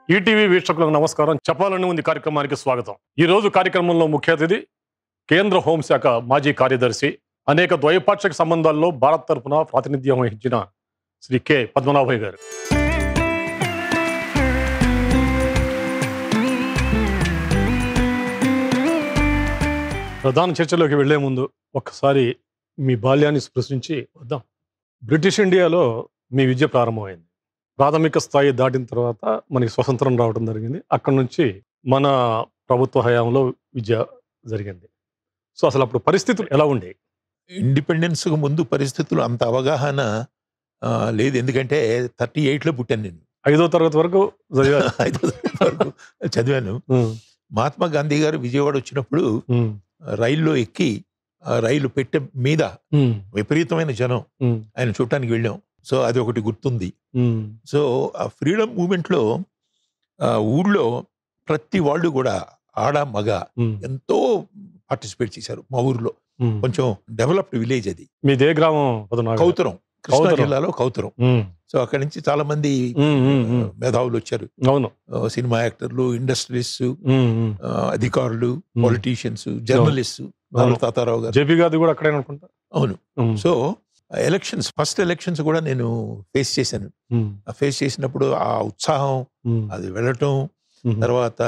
ETV వీక్షకులకు నమస్కారం చెప్పాలని ఉంది కార్యక్రమానికి స్వాగతం ఈ రోజు కార్యక్రమంలో ముఖ్య అతిథి కేంద్ర హోంశాఖ మాజీ కార్యదర్శి అనేక ద్వైపాక్షిక సంబంధాల్లో భారత్ తరపున ప్రాతినిధ్యం వహించిన శ్రీ కె పద్మనాభయ్య గారు ప్రధాన చర్చలోకి వెళ్లే ముందు ఒక్కసారి మీ బాల్యాన్ని స్పృశించి వద్దాం బ్రిటిష్ ఇండియాలో మీ విద్య ప్రారంభమైంది ప్రాథమిక స్థాయి దాటిన తర్వాత మనకి స్వతంత్రం రావడం జరిగింది అక్కడ నుంచి మన ప్రభుత్వ హయాంలో విద్య జరిగింది సో అసలు అప్పుడు పరిస్థితులు ఎలా ఉండేవి ఇండిపెండెన్స్ ముందు పరిస్థితులు అంత అవగాహన ఆ, లేదు ఎందుకంటే థర్టీ లో పుట్టాను నేను ఐదో తరగతి వరకు చదివారు ఐదో తరగతి వరకు చదివాను ఉమ్, మహాత్మా గాంధీ గారు విజయవాడ వచ్చినప్పుడు ఉమ్, రైల్లో ఎక్కి ఆ రైలు పెట్టె మీద ఉమ్, విపరీతమైన జనం ఉమ్, ఆయన చూడటానికి వెళ్ళాం సో అది ఒకటి గుర్తుంది ఉమ్, సో ఆ ఫ్రీడమ్ మూమెంట్లో ఆ, ఊళ్ళో ప్రతి వాళ్ళు కూడా ఆడ మగ ఉమ్, ఎంతో పార్టిసిపేట్ చేశారు మా ఊర్లో ఉమ్. కొంచెం డెవలప్డ్ విలేజ్ అది మీదే గ్రామం పద్మనాభ కౌతరం కృష్ణా కౌతరం. జిల్లాలో కౌతరం ఉమ్, సో అక్కడి నుంచి చాలా మంది ఉమ్, ఉమ్, ఉమ్. ఆ, మేధావులు వచ్చారు అవును ఆ, సినిమా యాక్టర్లు ఇండస్ట్రియలిస్ట్ ఉమ్, ఉమ్. అధికారులు పొలిటీషియన్స్ జర్నలిస్ట్ నాలుగు తాతారావు గారు జేపీ గారిది కూడా అక్కడే అనుకుంటా అవును um, so elections first elections కూడా నేను ఫేస్ చేశాను ఉమ్, ఆ ఫేస్ చేసినప్పుడు ఆ ఉత్సాహం ఉమ్, అది వెళ్ళటం ఉమ్, తర్వాత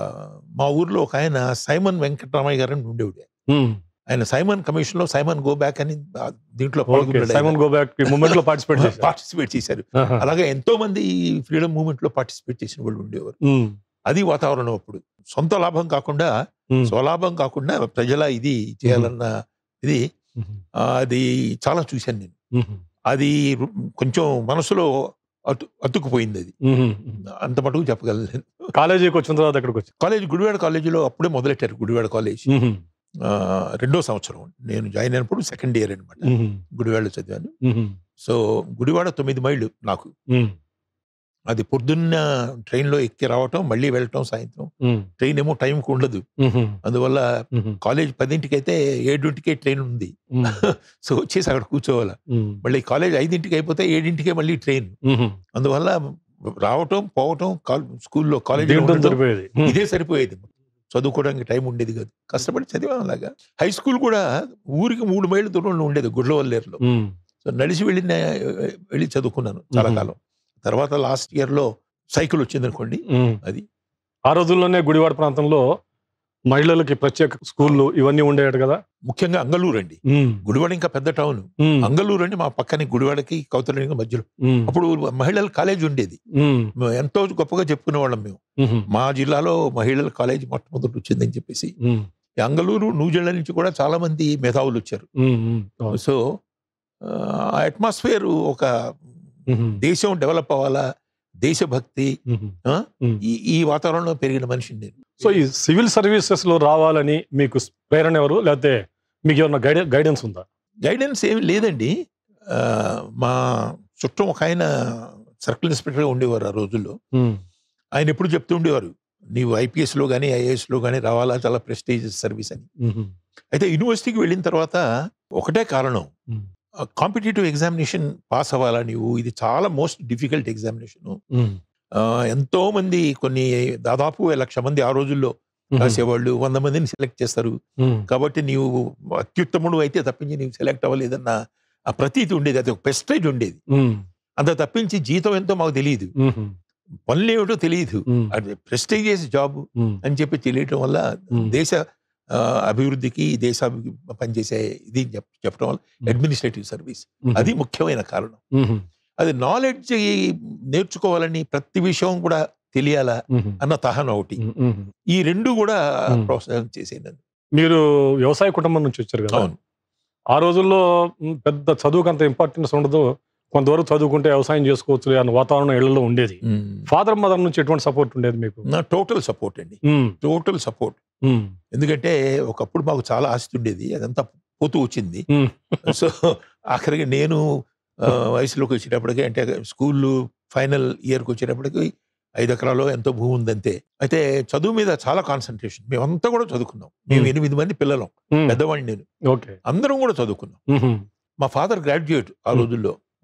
మా ఊర్లో ఒక ఆయన సైమన్ వెంకటరామయ్య గారు అని ఉండేవాడు ఉమ్. ఆయన సైమన్ కమిషన్ లో సైమన్ గో బ్యాక్ అని ఆ దీంట్లో okay Simon go back movement లో పార్టిసిపేట్ చేశారు పార్టిసిపేట్ చేశారు ఆహా. అలాగే ఎంతో మంది ఫ్రీడమ్ మూవ్మెంట్ లో పార్టిసిపేట్ చేసిన వాళ్ళు ఉండేవారు ఉమ్, అది వాతావరణం అప్పుడు సొంత లాభం కాకుండా ఉమ్, స్వలాభం కాకుండా ప్రజల ఇది చేయాలన్న ఇది ఉమ్, ఆ, అది చాలా చూశాను నేను ఉమ్, అది రు- కొంచెం మనసులో అతు అతుక్కుపోయింది అది ఉమ్, ఉమ్. అంత మటుకు చెప్పగలను కాలేజీకి వచ్చిన తర్వాత ఎక్కడికి వచ్చి కాలేజ్ గుడివాడ కాలేజీలో అప్పుడే మొదలెట్టారు గుడివాడ కాలేజ్ ఉమ్, ఆ, రెండో సంవత్సరం నేను జాయిన్ అయినప్పుడు సెకండ్ ఇయర్ అనమాట ఉమ్, గుడివాడలో చదివాను ఉమ్, సో గుడివాడ తొమ్మిది మైళ్ళు నాకు ఉమ్, అది పొద్దున్న ట్రైన్లో ఎక్కి రావటం మళ్ళీ వెళ్ళటం సాయంత్రం ఉమ్, ట్రైన్ ఏమో టైంకి ఉండదు ఉమ్, అందువల్ల ఉమ్, కాలేజ్ పదింటికి అయితే ఏడింటికే ట్రైన్ ఉంది ఉమ్, సో వచ్చేసి అక్కడ కూర్చోవాలి ఉమ్, మళ్ళీ కాలేజ్ ఐదింటికి అయిపోతే ఏడింటికే మళ్ళీ ట్రైన్ ఉమ్. అందువల్ల రావటం పోవటం కాల్- స్కూల్లో కాలేజ్ దీంట్లో సరిపోయేది ఉమ్, ఇదే సరిపోయేది చదువుకోవడానికి టైం ఉండేది కాదు కష్టపడి చదివాం అలాగా హై స్కూల్ కూడా ఊరికి మూడు మైళ్ళ దూరంలో ఉండేది గుడ్లవల్లేరులో ఉమ్, సో నడిచి వెళ్ళిన వెళ్ళి చదువుకున్నాను చాలా మ్మ్. కాలం తర్వాత లాస్ట్ ఇయర్ లో సైకిల్ వచ్చింది అనుకోండి ఉమ్. అది ఆ రోజుల్లోనే గుడివాడ ప్రాంతంలో మహిళలకి ప్రత్యేక స్కూళ్ళు ఇవన్నీ ఉండేవి కదా ముఖ్యంగా అంగళూరు అండి ఉమ్, గుడివాడ ఇంకా పెద్ద టౌన్ ఉమ్, అంగళూరు అండి మా పక్కనే గుడివాడకి కౌతలకి మధ్యలో ఉమ్, అప్పుడు మహిళల కాలేజ్ ఉండేది ఉమ్, మేము ఎంతో గొప్పగా చెప్పుకునే వాళ్ళం మేము ఉమ్, మా జిల్లాలో మహిళల కాలేజ్ మొట్టమొదటి వచ్చిందని చెప్పేసి ఉమ్, ఈ అంగళూరు నూజిళ్ళ నుంచి కూడా చాలా మంది మేధావులు వచ్చారు ఉమ్, ఉమ్, అవును. సో ఆ అట్మాస్ఫియర్ ఒక ఉమ్, దేశం డెవలప్ అవ్వాలా దేశభక్తి ఉమ్. ఆ? ఉమ్. ఈ ఈ వాతావరణంలో పెరిగిన మనిషిని నేను సో ఈ సివిల్ సర్వీసెస్ లో రావాలని మీకు ప్రేరణ ఎవరు లేకపోతే మీకు ఏమన్నా గైడ గైడెన్స్ ఉందా గైడెన్స్ ఏమి లేదండి ఆ, మా చుట్టం ఒక ఆయన సర్కిల్ ఇన్స్పెక్టర్గా ఉండేవారు ఆ రోజుల్లో ఉమ్, ఆయన ఎప్పుడు చెప్తూ ఉండేవారు నీవు ఐపీఎస్లో కానీ ఐఏఎస్లో కానీ రావాలా చాలా ప్రెస్టీజియస్ సర్వీస్ అని ఉమ్, అయితే యూనివర్సిటీకి వెళ్ళిన తర్వాత ఒకటే కారణం ఉమ్, కాంపిటేటివ్ ఎగ్జామినేషన్ పాస్ అవ్వాలా నీవు ఇది చాలా మోస్ట్ డిఫికల్ట్ ఎగ్జామినేషన్ ఉమ్, ఎంతో మంది కొన్ని దాదాపు లక్ష మంది ఆ రోజుల్లో ఉమ్, రాసేవాళ్ళు వంద మందిని సెలెక్ట్ చేస్తారు ఉమ్, కాబట్టి నీవు అత్యుత్తముడు అయితే తప్పించి నీవు సెలెక్ట్ అవ్వలేదన్న ఆ ప్రతీతి ఉండేది అది ఒక పెస్టేజ్ ఉండేది ఉమ్, అంత తప్పించి జీతం ఎంతో మాకు తెలియదు ఉమ్, పనులు ఏమిటో తెలియదు ఉమ్, అది ప్రెస్టేజియస్ జాబ్ ఉమ్, అని చెప్పి తెలియటం వల్ల Hmm. దేశ ఆ, అభివృద్ధికి దేశాభివృద్ధి పనిచేసే ఇది చెప్- చెప్పడం వల్ల అడ్మినిస్ట్రేటివ్ సర్వీస్ ఉమ్, అది ముఖ్యమైన కారణం ఉమ్, అది నాలెడ్జ్ నేర్చుకోవాలని ప్రతి విషయం కూడా తెలియాలా ఉమ్, అన్న తహన ఒకటి ఉమ్, ఉమ్. ఈ రెండు కూడా Hmm. ప్రోత్సాహం చేసేది మీరు వ్యవసాయ కుటుంబం నుంచి వచ్చారు కదా అవును ఆ రోజుల్లో మ్, పెద్ద చదువుకు అంత ఇంపార్టెన్స్ ఉండదు కొంతవరకు చదువుకుంటే వ్యవసాయం చేసుకోవచ్చు అన్న వాతావరణం ఇళ్లలో ఉండేది ఫాదర్ మదర్ నుంచి ఎటువంటి సపోర్ట్ ఉండేది మీకు నా టోటల్ సపోర్ట్ అండి ఉమ్, టోటల్ సపోర్ట్ ఉమ్, ఎందుకంటే ఒకప్పుడు మాకు చాలా ఆస్తి ఉండేది అదంతా పోతూ వచ్చింది Hmm. సో ఆఖరికి నేను ఆ, వయసులోకి వచ్చేటప్పటికి అంటే స్కూల్ ఫైనల్ ఇయర్కి వచ్చేటప్పటికి ఐదు ఎకరాలు ఎంతో భూమి ఉందంతే అయితే చదువు మీద చాలా కాన్సన్ట్రేషన్ మేమంతా కూడా చదువుకున్నాం మేము Hmm. ఎనిమిది మంది పిల్లలం ఉమ్, పెద్దవాడిని నేను ఓకే అందరం కూడా చదువుకున్నాం ఉహుం, మా ఫాదర్ గ్రాడ్యుయేట్ ఆ Hmm. రోజుల్లో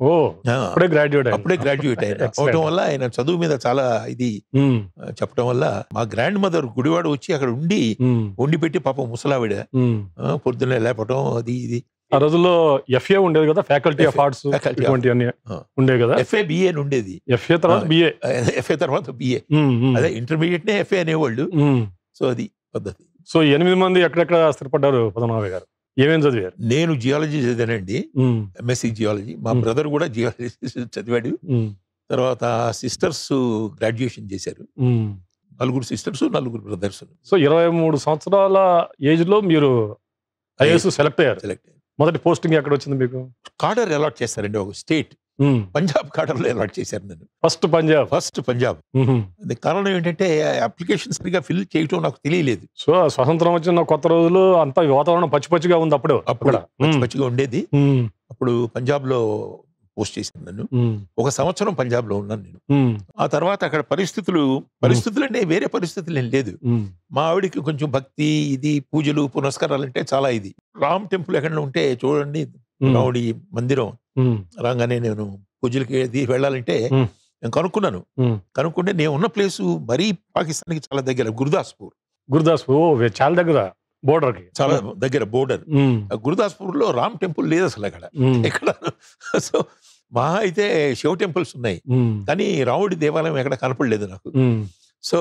ఓ ఆ, అప్పుడే గ్రాడ్యుయేట్ అప్పుడే గ్రాడ్యుయేట్ అయిన Excellent. అవటం వల్ల ఆయన చదువు మీద చాలా ఇది ఆ, చెప్పడం వల్ల మా గ్రాండ్ మదర్ గుడివాడ వచ్చి అక్కడ ఉండి వండి పెట్టి పాపం ముసలావిడ ఆ, పొద్దున్నే లేపటం అది ఇది ఆ రోజుల్లో ఎఫ్ఏ ఉండేది కదా faculty of FA, arts faculty of- ఇటువంటి అన్ని ఆ. ఉండేవి కదా ఎఫ్ఏ బిఏ ఉండేది ఎఫ్ఏ తర్వాత ఆ. బిఏ ఎఫ్ఏ తర్వాత బిఏ అదే ఇంటర్మీడియట్ నే ఎఫ్ఏ అనేవాళ్ళు సో అది పద్ధతి సో ఎనిమిది మంది ఎక్కడెక్కడ స్థిరపడ్డారు పద్మనాభ గారు ఏమేం చదివారు నేను జియాలజీ చదివానండి ఉమ్, ఎంఎస్సి జియాలజీ మా Hmm. బ్రదర్ కూడా జియాలజీ చదివాడు ఉమ్, తర్వాత సిస్టర్స్ గ్రాడ్యుయేషన్ చేశారు ఉమ్. నలుగురు సిస్టర్స్ నలుగురు బ్రదర్స్ సో ఇరవై మూడు సంవత్సరాల ఏజ్ లో మీరు ఐఏఎస్ సెలెక్ట్ అయ్యారు సెలెక్ట్ మొదటి పోస్టింగ్ ఎక్కడ వచ్చింది మీకు కార్డర్ అలాట్ చేస్తారండి ఒక స్టేట్ పంజాబ్ కార్డర్లో అలాట్ చేశారు నన్ను ఫస్ట్ పంజాబ్ ఫస్ట్ పంజాబ్ ఉహుం. అది కారణం ఏంటంటే అప్లికేషన్ సరిగా ఫిల్ చేయటం నాకు తెలియలేదు సో స్వతంత్రం వచ్చిన కొత్త రోజులు అంతా వాతావరణం పచ్చి పచ్చిగా ఉంది అప్పుడు అప్పుడు అక్కడ. పచ్చి ఉమ్, పచ్చిగా ఉండేది ఉమ్, అప్పుడు పంజాబ్ లో పోస్ట్ చేశాను నన్ను ఉమ్, ఒక సంవత్సరం పంజాబ్ లో ఉన్నాను నేను ఉమ్, ఆ తర్వాత అక్కడ పరిస్థితులు పరిస్థితులు అంటే వేరే పరిస్థితులు ఏం లేదు ఉమ్, మా ఆవిడికి కొంచెం భక్తి ఇది పూజలు పునస్కారాలు అంటే చాలా ఇది రామ్ టెంపుల్ ఎక్కడ ఉంటే చూడండి ఉమ్, రాముడి మందిరం ఉమ్, రాగానే నేను పూజలకి అది వెళ్ళాలంటే Hmm. నేను కనుక్కున్నాను Hmm. కనుక్కుంటే నేను ఉన్న ప్లేసు మరీ పాకిస్తాన్కి చాలా దగ్గర గురుదాస్పూర్ గురుదాస్పూర్ ఓ వే- చాలా దగ్గర బోర్డర్ కి చాలా దగ్గర బోర్డర్ ఉమ్, గురుదాస్పూర్ లో రామ్ టెంపుల్ లేదు అసలు అక్కడ ఉమ్, ఎక్కడ సో మా అయితే శివ టెంపుల్స్ ఉన్నాయి ఉమ్, కానీ రాముడి దేవాలయం ఎక్కడ కనపడలేదు నాకు ఉమ్, సో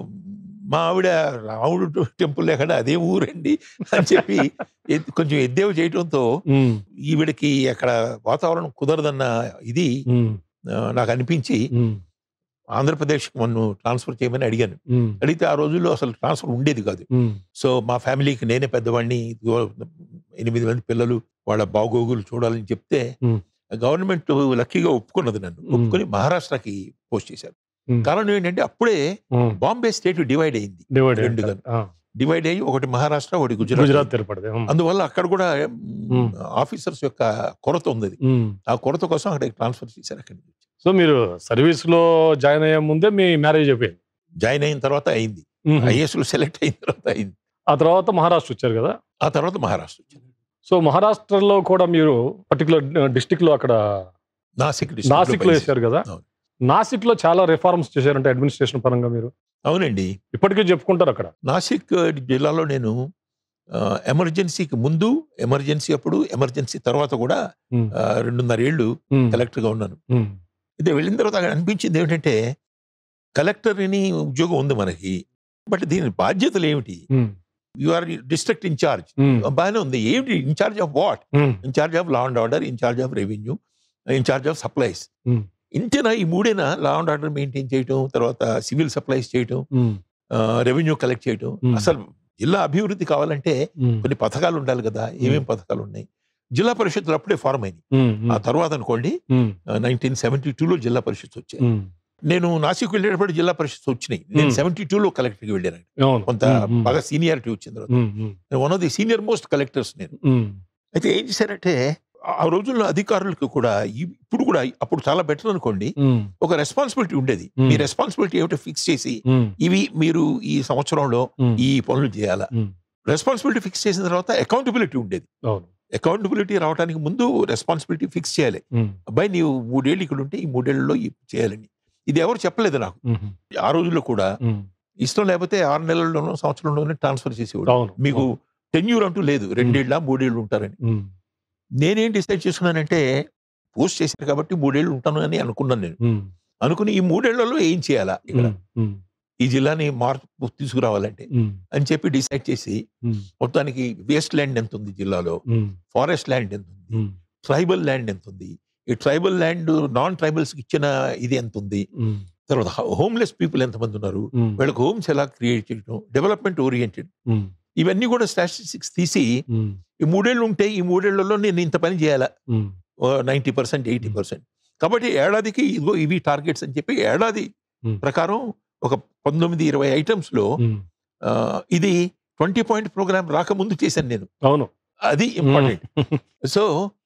మా ఆవిడ రాముడు టెంపుల్ ఎక్కడ అదే ఊరండి అని చెప్పి ఎద్- కొంచెం ఎద్దేవ చేయడంతో ఉమ్, ఈవిడకి అక్కడ వాతావరణం కుదరదన్న ఇది ఉమ్, ఆ, నాకు అనిపించి ఉమ్, ఆంధ్రప్రదేశ్కి నన్ను ట్రాన్స్ఫర్ చేయమని అడిగాను ఉమ్, అడిగితే ఆ రోజుల్లో అసలు ట్రాన్స్ఫర్ ఉండేది కాదు ఉమ్, సో మా ఫ్యామిలీకి నేనే పెద్దవాడిని ఇదిగో ఎనిమిది మంది పిల్లలు వాళ్ళ బాగోగులు చూడాలని చెప్తే Hmm. గవర్నమెంట్ లక్కీగా ఒప్పుకున్నది నన్ను Hmm. ఒప్పుకొని మహారాష్ట్రకి పోస్ట్ చేశారు Hmm. కారణం ఏంటంటే అప్పుడే ఉమ్. బాంబే స్టేట్ డివైడ్ అయింది డివైడ్ రెండుగా. ఆ, డివైడ్ అయ్యి ఒకటి మహారాష్ట్ర ఒకటి గుజరాత్ గుజరాత్ ఏర్పడింది ఉమ్, అందువల్ల అక్కడ కూడా Hmm. ఆఫీసర్స్ యొక్క కొరత ఉంది ఉమ్. ఆ కొరత కోసం అక్కడికి ట్రాన్స్ఫర్ చేశారు అక్కడి నుంచి సో మీరు సర్వీస్ లో జాయిన్ అయ్యే ముందే మీ మ్యారేజ్ అయిపోయింది జాయిన్ అయిన తర్వాత అయింది ఉమ్. ఐఏఎస్ లో సెలెక్ట్ అయిన తర్వాత అయింది ఆ తర్వాత మహారాష్ట్ర వచ్చారు కదా ఆ తర్వాత మహారాష్ట్ర వచ్చింది సో మహారాష్ట్రలో కూడా మీరు పర్టికులర్ డిస్టిక్ లో అక్కడ నాసిక్ district లో నాసిక్ లో పనిచేశాను. వేశారు కదా అవును. నాసిక్ లో చాలా రిఫార్మ్స్ చేశారంటే అడ్మినిస్ట్రేషన్ పరంగా మీరు అవునండి ఇప్పటికీ చెప్పుకుంటారు అక్కడ నాసిక్ జిల్లాలో నేను ఆ, ఎమర్జెన్సీకి ముందు ఎమర్జెన్సీ అప్పుడు ఎమర్జెన్సీ తర్వాత కూడా ఉమ్, ఆ, రెండున్నర ఏళ్ళు ఉమ్, కలెక్టర్గా ఉన్నాను ఉమ్, అయితే వెళ్ళిన తర్వాత అక్కడ అనిపించింది ఏమిటంటే కలెక్టర్ అని ఉద్యోగం ఉంది మనకి బట్ దీని బాధ్యతలు ఏమిటి um, you are district incharge um, బాగానే ఉంది ఏమిటి incharge of what um, incharge of law and order incharge of revenue incharge of supplies Hmm. ఇంతేనా ఈ మూడేనా లా అండ్ ఆర్డర్ మెయింటైన్ చేయటం తర్వాత సివిల్ సప్లైస్ చేయటం ఉమ్, రెవెన్యూ కలెక్ట్ చేయటం Hmm. అసలు జిల్లా అభివృద్ధి కావాలంటే ఉమ్, కొన్ని పథకాలు ఉండాలి కదా ఏమేం పథకాలు ఉన్నాయి జిల్లా పరిషత్తులు అప్పుడే ఫార్మ్ అయింది ఉమ్, ఉమ్, ఆ తర్వాత అనుకోండి ఉమ్, నైన్టీన్ సెవెంటీ టూలో జిల్లా పరిషత్ వచ్చాయి ఉమ్, నేను నాసిక్ వెళ్ళేటప్పుడు జిల్లా పరిషత్ వచ్చినాయి నేను Hmm. సెవెంటీ టూలో కలెక్టర్కి వెళ్ళాను అవును కొంత ఉమ్, ఉమ్, బాగా సీనియారిటీ వచ్చిన తర్వాత um, um, one of the senior most collectors నేను ఉమ్, అయితే ఏం చేశారంటే ఆ రోజుల్లో అధికారులకు కూడా ఇ- ఇప్పుడు కూడా అప్పుడు చాలా బెటర్ అనుకోండి ఉమ్, ఒక రెస్పాన్సిబిలిటీ ఉండేది Hmm. మీ రెస్పాన్సిబిలిటీ ఏమిటో ఫిక్స్ చేసి ఉమ్, ఇవి మీరు ఈ సంవత్సరంలో ఉమ్, ఈ పనులు చేయాలా ఉమ్, రెస్పాన్సిబిలిటీ ఫిక్స్ చేసిన తర్వాత అకౌంటబిలిటీ ఉండేది అవును అకౌంటబిలిటీ రావడానికి ముందు రెస్పాన్సిబిలిటీ ఫిక్స్ చేయాలి ఉమ్, అబ్బాయి నీవు మూడేళ్ళు ఇక్కడ ఉంటే ఈ మూడేళ్లలో ఇది చేయాలని ఇది ఎవరు చెప్పలేదు నాకు ఉమ్, ఆ రోజుల్లో కూడా ఉమ్, ఇష్టం లేకపోతే ఆరు నెలల్లోనో సంవత్సరంలోనే ట్రాన్స్ఫర్ చేసేవాడు అవును మీకు టెన్యూర్ అంటూ లేదు రెండేళ్ళ మూడేళ్ళు ఉంటారని ఉమ్, నేనేం డిసైడ్ చేసుకున్నానంటే పోస్ట్ చేశారు కాబట్టి మూడేళ్ళు ఉంటాను అని అనుకున్నాను నేను ఉమ్, అనుకుని ఈ మూడేళ్లలో ఏం చేయాలా ఇక్కడ ఉమ్, ఉమ్, ఈ జిల్లాని మార్పు తీసుకురావాలంటే ఉమ్, అని చెప్పి డిసైడ్ చేసి ఉమ్, మొత్తానికి వేస్ట్ ల్యాండ్ ఎంత ఉంది జిల్లాలో ఉమ్, ఫారెస్ట్ ల్యాండ్ ఎంత ఉంది ఉమ్, ట్రైబల్ ల్యాండ్ ఎంత ఉంది ఈ ట్రైబల్ ల్యాండ్ నాన్ ట్రైబల్స్ ఇచ్చిన ఇది ఎంత ఉంది ఉమ్, తర్వాత హోమ్లెస్ పీపుల్ ఎంతమంది ఉన్నారు ఉమ్, వీళ్ళకి హోమ్స్ ఎలా క్రియేట్ చేయడం డెవలప్మెంట్ ఓరియంటెడ్ ఉమ్, ఇవన్నీ కూడా స్టాటిస్టిక్స్ తీసి ఉమ్, ఈ మూడేళ్ళు ఉంటే ఈ మూడేళ్లలో నేను ఇంత పని చేయాలా um, ninety percent eighty percent కాబట్టి ఏడాదికి ఇదిగో ఇవి టార్గెట్స్ అని చెప్పి ఏడాది Hmm. ప్రకారం ఒక పంతొమ్మిది ఇరవై ఐటమ్స్ లో ఉమ్, ఆ, ఇది ట్వంటీ పాయింట్ ప్రోగ్రామ్ రాకముందు చేశాను నేను అవును అది ఇంపార్టెంట్ సో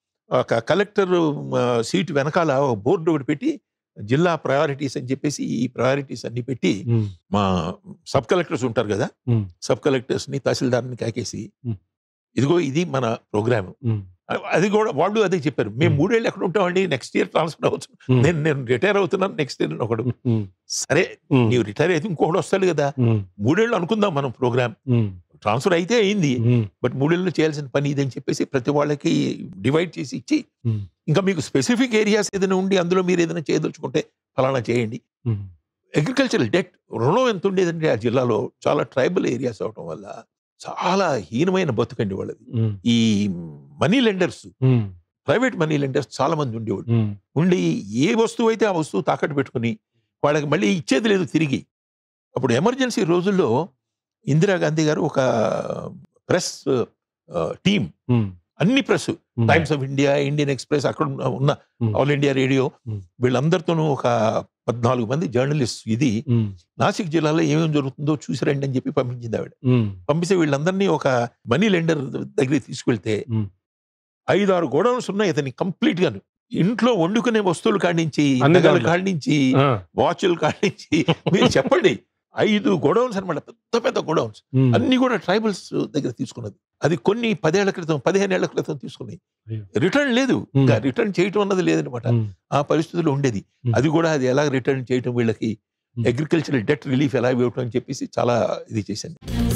ఒక కలెక్టర్ సీట్ వెనకాల ఒక బోర్డు ఒకటి పెట్టి జిల్లా ప్రయారిటీస్ అని చెప్పేసి ఈ ప్రయారిటీస్ అన్ని పెట్టి ఉమ్, మా సబ్ కలెక్టర్స్ ఉంటారు కదా Hmm. సబ్ కలెక్టర్స్ ని తహసీల్దార్ని కాకేసి Hmm. ఇదిగో ఇది మన ప్రోగ్రామ్ ఉమ్, అది కూడా వాళ్ళు అదే చెప్పారు మేము Hmm. మూడేళ్ళు ఎక్కడ ఉంటామండి నెక్స్ట్ ఇయర్ ట్రాన్స్ఫర్ అవ్వచ్చు ఉమ్, నేను నేను రిటైర్ అవుతున్నాను నెక్స్ట్ ఇయర్ ఒకడు ఉమ్, సరే ఉమ్, నీవు రిటైర్ అయితే ఇంకొకటి వస్తాడు కదా ఉమ్, మూడేళ్ళు అనుకుందాం మనం ప్రోగ్రామ్ ఉమ్, ట్రాన్స్ఫర్ అయితే అయింది ఉమ్, బట్ మూడేళ్ళు చేయాల్సిన పని ఇదని చెప్పేసి ప్రతి వాళ్ళకి డివైడ్ చేసి ఇచ్చి Hmm. ఇంకా మీకు స్పెసిఫిక్ ఏరియాస్ ఏదైనా ఉండి అందులో మీరు ఏదైనా చేయదలుచుకుంటే ఫలానా చేయండి ఉమ్, అగ్రికల్చరల్ డెట్ రుణం ఎంత ఉండేదంటే ఆ జిల్లాలో చాలా ట్రైబల్ ఏరియాస్ అవటం వల్ల చాలా హీనమైన బతుకండి వాళ్ళది ఉమ్, ఈ money lenders um, private money lenders చాలా మంది ఉండేవాళ్ళు ఉమ్, ఉండి ఏ వస్తువు అయితే ఆ వస్తువు తాకట్టు పెట్టుకుని వాళ్ళకి మళ్ళీ ఇచ్చేది లేదు తిరిగి అప్పుడు ఎమర్జెన్సీ రోజుల్లో ఇందిరాగాంధీ గారు ఒక ప్రెస్ టీం ఉమ్, అన్ని press um, Times of India Indian express అక్కడ ఉన్న- ఉన్న Hmm. All India radio Hmm. వీళ్ళందరితోనూ ఒక పద్నాలుగు మంది జర్నలిస్ట్ ఇది ఉమ్, నాసిక్ జిల్లాలో ఏమేమి జరుగుతుందో చూసి రండి అని చెప్పి పంపించింది ఆవిడ ఉమ్, పంపిస్తే వీళ్ళందరినీ ఒక మనీ లెండర్ దగ్గరికి తీసుకెళ్తే Hmm. ఐదు ఆరు గోడౌన్స్ ఉన్నాయి ఇతని కంప్లీట్ గాను ఇంట్లో వండుకునే వస్తువులు కాడించి అన్ని నగలు దాంట్లో. కాడించి ఆ, వాచ్లు కాడించి మీరు చెప్పండి ఐదు గోడౌన్స్ అనమాట పెద్ద పెద్ద గోడౌన్స్ ఉమ్, అన్ని కూడా ట్రైబల్స్ దగ్గర తీసుకున్నది అది కొన్ని పదేళ్ల క్రితం పదిహేను ఏళ్ల క్రితం తీసుకున్నాయి అయ్యో. రిటర్న్ లేదు ఉమ్, ఇంకా రిటర్న్ చేయటం అన్నది లేదనమాట ఉమ్, ఆ పరిస్థితుల్లో ఉండేది Hmm. అది కూడా అది ఎలా రిటర్న్ చేయటం వీళ్ళకి Hmm. అగ్రికల్చరల్ డెట్ రిలీఫ్ ఎలా ఇవ్వటం అని చెప్పేసి చాలా ఇది చేశాను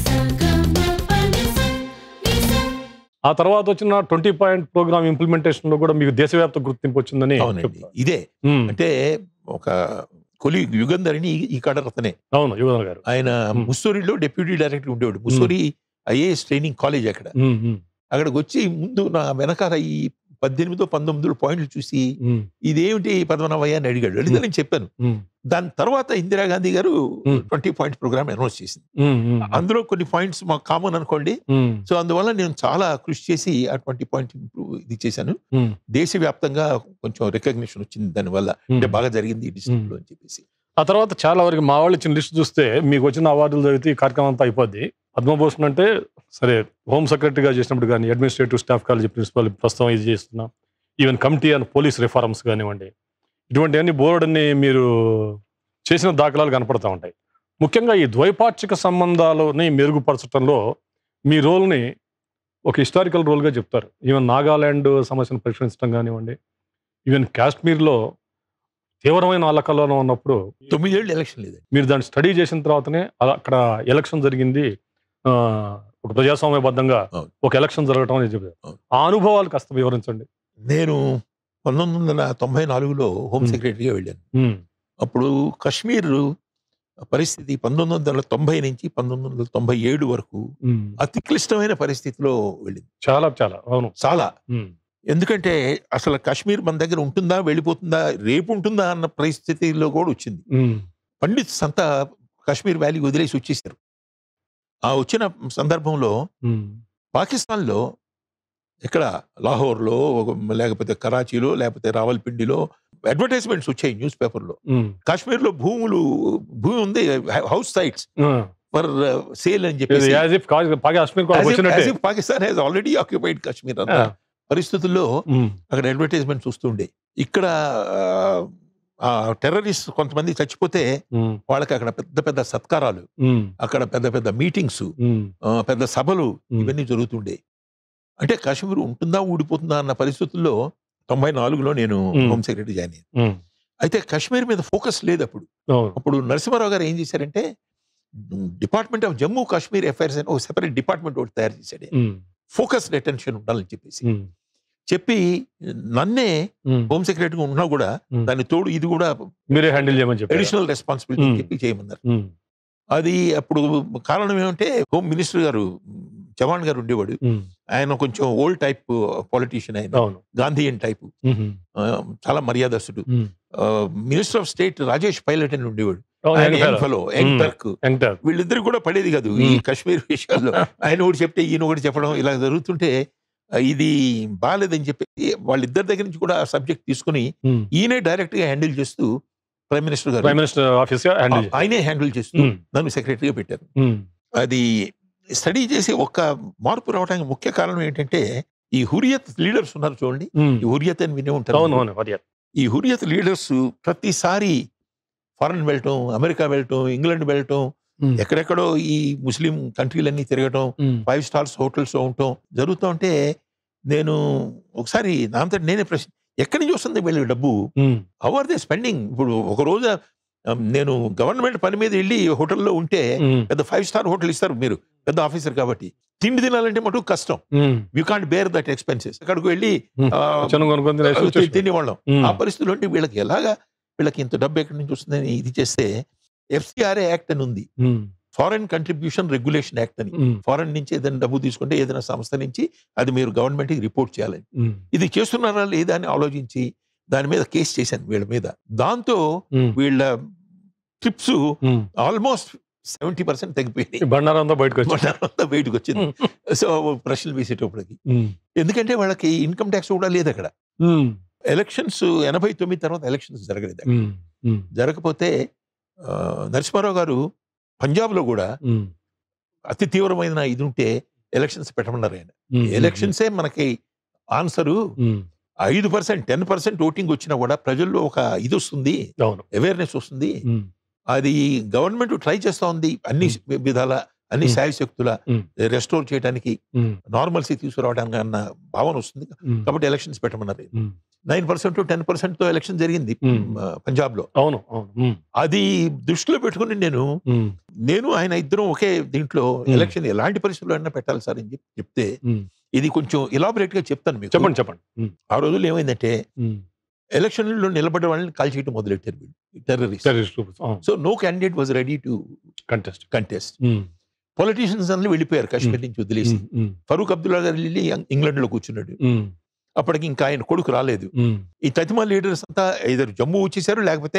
ఆ తర్వాత వచ్చిన ట్వంటీ పాయింట్ ప్రోగ్రామ్ ఇంప్లిమెంటేషన్ లో కూడా మీకు దేశవ్యాప్త గుర్తింపు వచ్చిందని అవునండి చెప్తారు. ఇదే ఉమ్, అంటే ఒక కొలి యుగంధరిని ఈ- ఈ కాడ రతనే అవును యువన్ గారు ఆయన Hmm. ముస్సోరిలో డెప్యూటీ డైరెక్టర్ ఉండేవాడు ముస్సోరి ఐఏఎస్ ట్రైనింగ్ కాలేజ్ అక్కడ ఉమ్, ఉమ్, అక్కడికి వచ్చి ముందు నా వెనకాల ఈ పద్దెనిమిదో పంతొమ్మిదో పాయింట్లు చూసి ఉమ్, ఇదేమిటి పద్మనాభయ్య అని అడిగాడు అడిగితే నేను చెప్పాను ఉమ్, దాని తర్వాత Indira Gandhi garu Hmm. Twenty point programme announce చేసింది ఉమ్, ఉమ్, అందులో కొన్ని పాయింట్స్ మాకు కామన్ అనుకోండి ఉమ్, సో అందువల్ల నేను చాలా కృషి చేసి ఆ ట్వంటీ పాయింట్ ఇంప్రూవ్ ఇది చేశాను ఉమ్, దేశవ్యాప్తంగా కొంచెం రికగ్నిషన్ వచ్చింది దానివల్ల అంటే బాగా జరిగింది ఈ డిస్ట్రిక్ట్ లో అని చెప్పేసి ఆ తర్వాత చాలా వరకు మా వాళ్ళు ఇచ్చిన లిస్ట్ చూస్తే మీకు వచ్చిన అవార్డులు చదివితే ఈ కార్యక్రమం అంతా అయిపోద్ది పద్మభూషణ్ అంటే సరే హోమ్ సెక్రటరీగా చేసినప్పుడు కానీ అడ్మినిస్ట్రేటివ్ స్టాఫ్ కాలేజ్ ప్రిన్సిపల్ ప్రస్తుతం ఇది చేస్తున్నాం even committee and police reforms కానివ్వండి ఇటువంటివన్నీ బోర్డుని మీరు చేసిన దాఖలాలు కనపడతా ఉంటాయి ముఖ్యంగా ఈ ద్వైపాక్షిక సంబంధాలని మెరుగుపరచడంలో మీ రోల్ని ఒక హిస్టారికల్ రోల్గా చెప్తారు ఈవెన్ నాగాలాండ్ సమస్యను పరిష్కరించడం కానివ్వండి ఈవెన్ కాశ్మీర్లో తీవ్రమైన అల్లకల్లో ఉన్నప్పుడు తొమ్మిదేళ్ళు ఎలక్షన్ లేదండి మీరు దాన్ని స్టడీ చేసిన తర్వాతనే అలా అక్కడ ఎలక్షన్ జరిగింది ఆ, ఒక ప్రజాస్వామ్యబద్ధంగా అవును. ఒక ఎలక్షన్ జరగటం అనేది చెప్పారు అవును. ఆ అనుభవాలు కాస్త వివరించండి నేను పంతొమ్మిది వందల తొంభై నాలుగులో హోమ్ Hmm. సెక్రటరీగా వెళ్ళాను ఉమ్, అప్పుడు కశ్మీర్ పరిస్థితి పంతొమ్మిది వందల తొంభై నుంచి పంతొమ్మిది వందల తొంభై ఏడు వరకు ఉమ్, అతి క్లిష్టమైన పరిస్థితిలో వెళ్ళింది చాలా చాలా అవును చాలా ఉమ్, ఎందుకంటే అసలు కాశ్మీర్ మన దగ్గర ఉంటుందా వెళ్ళిపోతుందా రేపు ఉంటుందా అన్న పరిస్థితిలో కూడా వచ్చింది ఉమ్, పండిత్స్ అంతా కాశ్మీర్ వ్యాలీ వదిలేసి వచ్చేసారు ఆ వచ్చిన సందర్భంలో ఉమ్, పాకిస్తాన్లో ఇక్కడ లాహోర్లో ఒక- లేకపోతే కరాచీలో లేకపోతే రావల్పిండిలో అడ్వర్టైజ్మెంట్స్ వచ్చాయి న్యూస్ పేపర్లో ఉమ్, కాశ్మీర్లో భూములు భూమి ఉంది హౌస్ సైట్స్ ఆ, ఫర్ సేల్ అని ఇది చెప్పేసి యాజ్ ఇఫ్ కా- పాకి- కాశ్మీర్ కూడా వచ్చినట్టే Pakistan has already occupied Kashmir అన్న ఆ, పరిస్థితుల్లో ఉమ్, అక్కడ అడ్వర్టైజ్మెంట్ చూస్తుండే ఇక్కడ ఆ టెర్రరిస్ట్ కొంతమంది చచ్చిపోతే ఉమ్, వాళ్ళకి అక్కడ పెద్ద పెద్ద సత్కారాలు ఉమ్, అక్కడ పెద్ద పెద్ద మీటింగ్స్ ఉమ్, పెద్ద సభలు ఉమ్, ఇవన్నీ జరుగుతుండే అంటే కాశ్మీర్ ఉంటుందా ఊడిపోతుందా అన్న పరిస్థితుల్లో తొంభై నాలుగులో నేను Hmm. హోమ్ సెక్రటరీ జాయిన్ అయ్యాను ఉమ్, అయితే కాశ్మీర్ మీద ఫోకస్ లేదు అప్పుడు అవును అప్పుడు నరసింహారావు గారు ఏం చేశారంటే department of Jammu Kashmir affairs అని ఒక సెపరేట్ డిపార్ట్మెంట్ ఒకటి తయారు చేశాడు ఉమ్, ఫోకస్డ్ అటెన్షన్ ఉండాలని చెప్పేసి ఉమ్, చెప్పి నన్నే ఉమ్, హోమ్ సెక్రటరీగా ఉన్నా కూడా Hmm. దాని తోడు ఇది కూడా మీరే హ్యాండిల్ చేయమని చెప్పారు అడిషనల్ రెస్పాన్సిబిలిటీ Hmm. చెప్పి చేయమన్నారు ఉమ్, అది అప్పుడు కారణం ఏమంటే హోమ్ మినిస్టర్ గారు చవాణ్ గారు ఉండేవాడు ఉమ్, ఆయన కొంచెం ఓల్డ్ టైప్ పాలిటీషియన్ ఆయన అవును గాంధీయన్ టైప్ ఉమ్, చాలా మర్యాదస్తుడు um. Minister of state Rajesh Pilot అని ఉండేవాడు అవును, ఆయన young young fellow. Fellow young Hmm. Turk young వీళ్ళిద్దరు కూడా పడేది కాదు ఈ Hmm. కశ్మీర్ విషయాల్లో ఆయన ఒకటి చెప్తే ఈయన ఒకటి చెప్పడం ఇలా జరుగుతుంటే ఆ, ఇది బాగాలేదని చెప్పి వాళ్ళిద్దరి దగ్గర నుంచి కూడా సబ్జెక్ట్ తీసుకుని ఉమ్, ఈయనే డైరెక్ట్ గా హ్యాండిల్ చేస్తూ prime minister garu prime minister office గా హ్యాండిల్ ఆ- ఆయనే హ్యాండిల్ చేస్తూ ఉమ్, నన్ను సెక్రటరీగా పెట్టారు ఉమ్, అది స్టడీ చేసి ఒక్క మార్పు రావడానికి ముఖ్య కారణం ఏంటంటే ఈ హురియత్ లీడర్స్ ఉన్నారు చూడండి ఉమ్. ఈ హురియత్ అని వినే ఉంటారు అవును అవును మర్యాద ఈ హురియత్ లీడర్స్ ప్రతిసారి ఫారెన్ వెళ్ళటం అమెరికా వెళ్ళటం ఇంగ్లాండ్ వెళ్ళటం ఉమ్, ఎక్కడెక్కడో ఈ ముస్లిం కంట్రీలన్నీ తిరగటం ఉమ్, ఫైవ్ స్టార్స్ హోటల్స్ ఉండటం జరుగుతూ ఉంటే నేను ఒకసారి నా అంతటి నేనే ప్రశ్న ఎక్కడి నుంచి వస్తుంది వీళ్ళ డబ్బు ఉమ్, అవర్ దే స్పెండింగ్ ఇప్పుడు ఒక రోజు ఆ, నేను గవర్నమెంట్ పని మీద వెళ్ళి హోటల్లో ఉంటే ఉమ్, పెద్ద ఫైవ్ స్టార్ హోటల్ ఇస్తారు మీరు పెద్ద ఆఫీసర్ కాబట్టి తిండి తినాలంటే మటుకు కష్టం um, you can't bear that expenses అక్కడికి వెళ్ళి ఉమ్. ఆ, చనువు కొనుక్కొని తినే తి- situation. తినేవాళ్ళం ఉమ్, ఆ పరిస్థితుల్లో ఉంటే వీళ్ళకి ఎలాగా వీళ్ళకి ఇంత డబ్బు ఎక్కడి నుంచి వస్తుందని ఇది చేస్తే ఎఫ్సిఆర్ఏ యాక్ట్ అని ఉంది um, foreign contribution regulation act అని ఉమ్, ఫారెన్ నుంచి ఏదైనా డబ్బు తీసుకుంటే ఏదైనా సంస్థ నుంచి అది మీరు గవర్నమెంట్కి రిపోర్ట్ చేయాలని ఉమ్, ఇది చేస్తున్నారా లేదా అని ఆలోచించి దాని మీద కేసు చేశాను వీళ్ళ మీద దాంతో ఉమ్, వీళ్ళ trips um. Almost seventy percent తగ్గిపోయినాయి ఈ బండారం అంతా బయటకు వచ్చి మొత్తం బయటకు వచ్చింది సో ప్రశ్నలు వేసేటప్పటికి ఎందుకంటే వాళ్ళకి ఇన్కమ్ ట్యాక్స్ కూడా లేదు అక్కడ ఎలక్షన్స్ ఎనభై తొమ్మిది తర్వాత ఎలక్షన్స్ జరగలేదు అక్కడ. జరగకపోతే ఆ, నరసింహారావు గారు పంజాబ్లో కూడా అతి తీవ్రమైన ఇది ఉంటే ఎలక్షన్స్ పెట్టమన్నారు ఆయన ఎలక్షన్సే మనకి ఆన్సరు ఐదు పర్సెంట్ టెన్ పర్సెంట్ ఓటింగ్ వచ్చినా కూడా ప్రజల్లో ఒక ఇది వస్తుంది అవును అవేర్నెస్ వస్తుంది ఉమ్, అది గవర్నమెంట్ ట్రై చేస్తా ఉంది అన్ని విధాల అన్ని Hmm. శాయశక్తుల Hmm. రెస్టోర్ చేయడానికి ఉమ్, నార్మల్సీ తీసుకురావడానికి అన్న భావన వస్తుంది ఉమ్, కాబట్టి ఎలక్షన్స్ పెట్టమన్నారు um. Nine percent ten percent తో ఎలక్షన్ జరిగింది Hmm. పంజాబ్ లో అవును అవును ఉమ్, అది దృష్టిలో పెట్టుకుని నేను ఉమ్, నేను ఆయన ఇద్దరం ఒకే దీంట్లో Hmm. ఎలక్షన్ ఎలాంటి పరిస్థితుల్లో అయినా పెట్టాలి సార్ అని చెప్పి చెప్తే ఉమ్. ఇది కొంచెం ఇలాబరేట్ గా చెప్తాను మీకు చెప్పండి చెప్పండి ఉమ్, ఆ రోజుల్లో ఏమైందంటే ఉమ్. ఎలక్షన్లో నిలబడే వాళ్ళని కాల్ చేయడం మొదలెట్టారు వీళ్ళు టెర్రరిస్ట్ Terrorist groups, అవును, so no candidate was ready to contest. Contest um, politicians అన్ని వెళ్ళిపోయారు కాశ్మీర్ నుంచి వదిలేసి ఉమ్, ఉమ్, ఫరూక్ అబ్దుల్లా గారు వెళ్ళి ఇంగ్లాండ్ లో కూర్చున్నాడు ఉమ్, అప్పటికి ఇంకా ఆయన కొడుకు రాలేదు ఉమ్, ఈ తతిమా లీడర్స్ అంతా ఇద్దరు జమ్మూ వచ్చేసారు లేకపోతే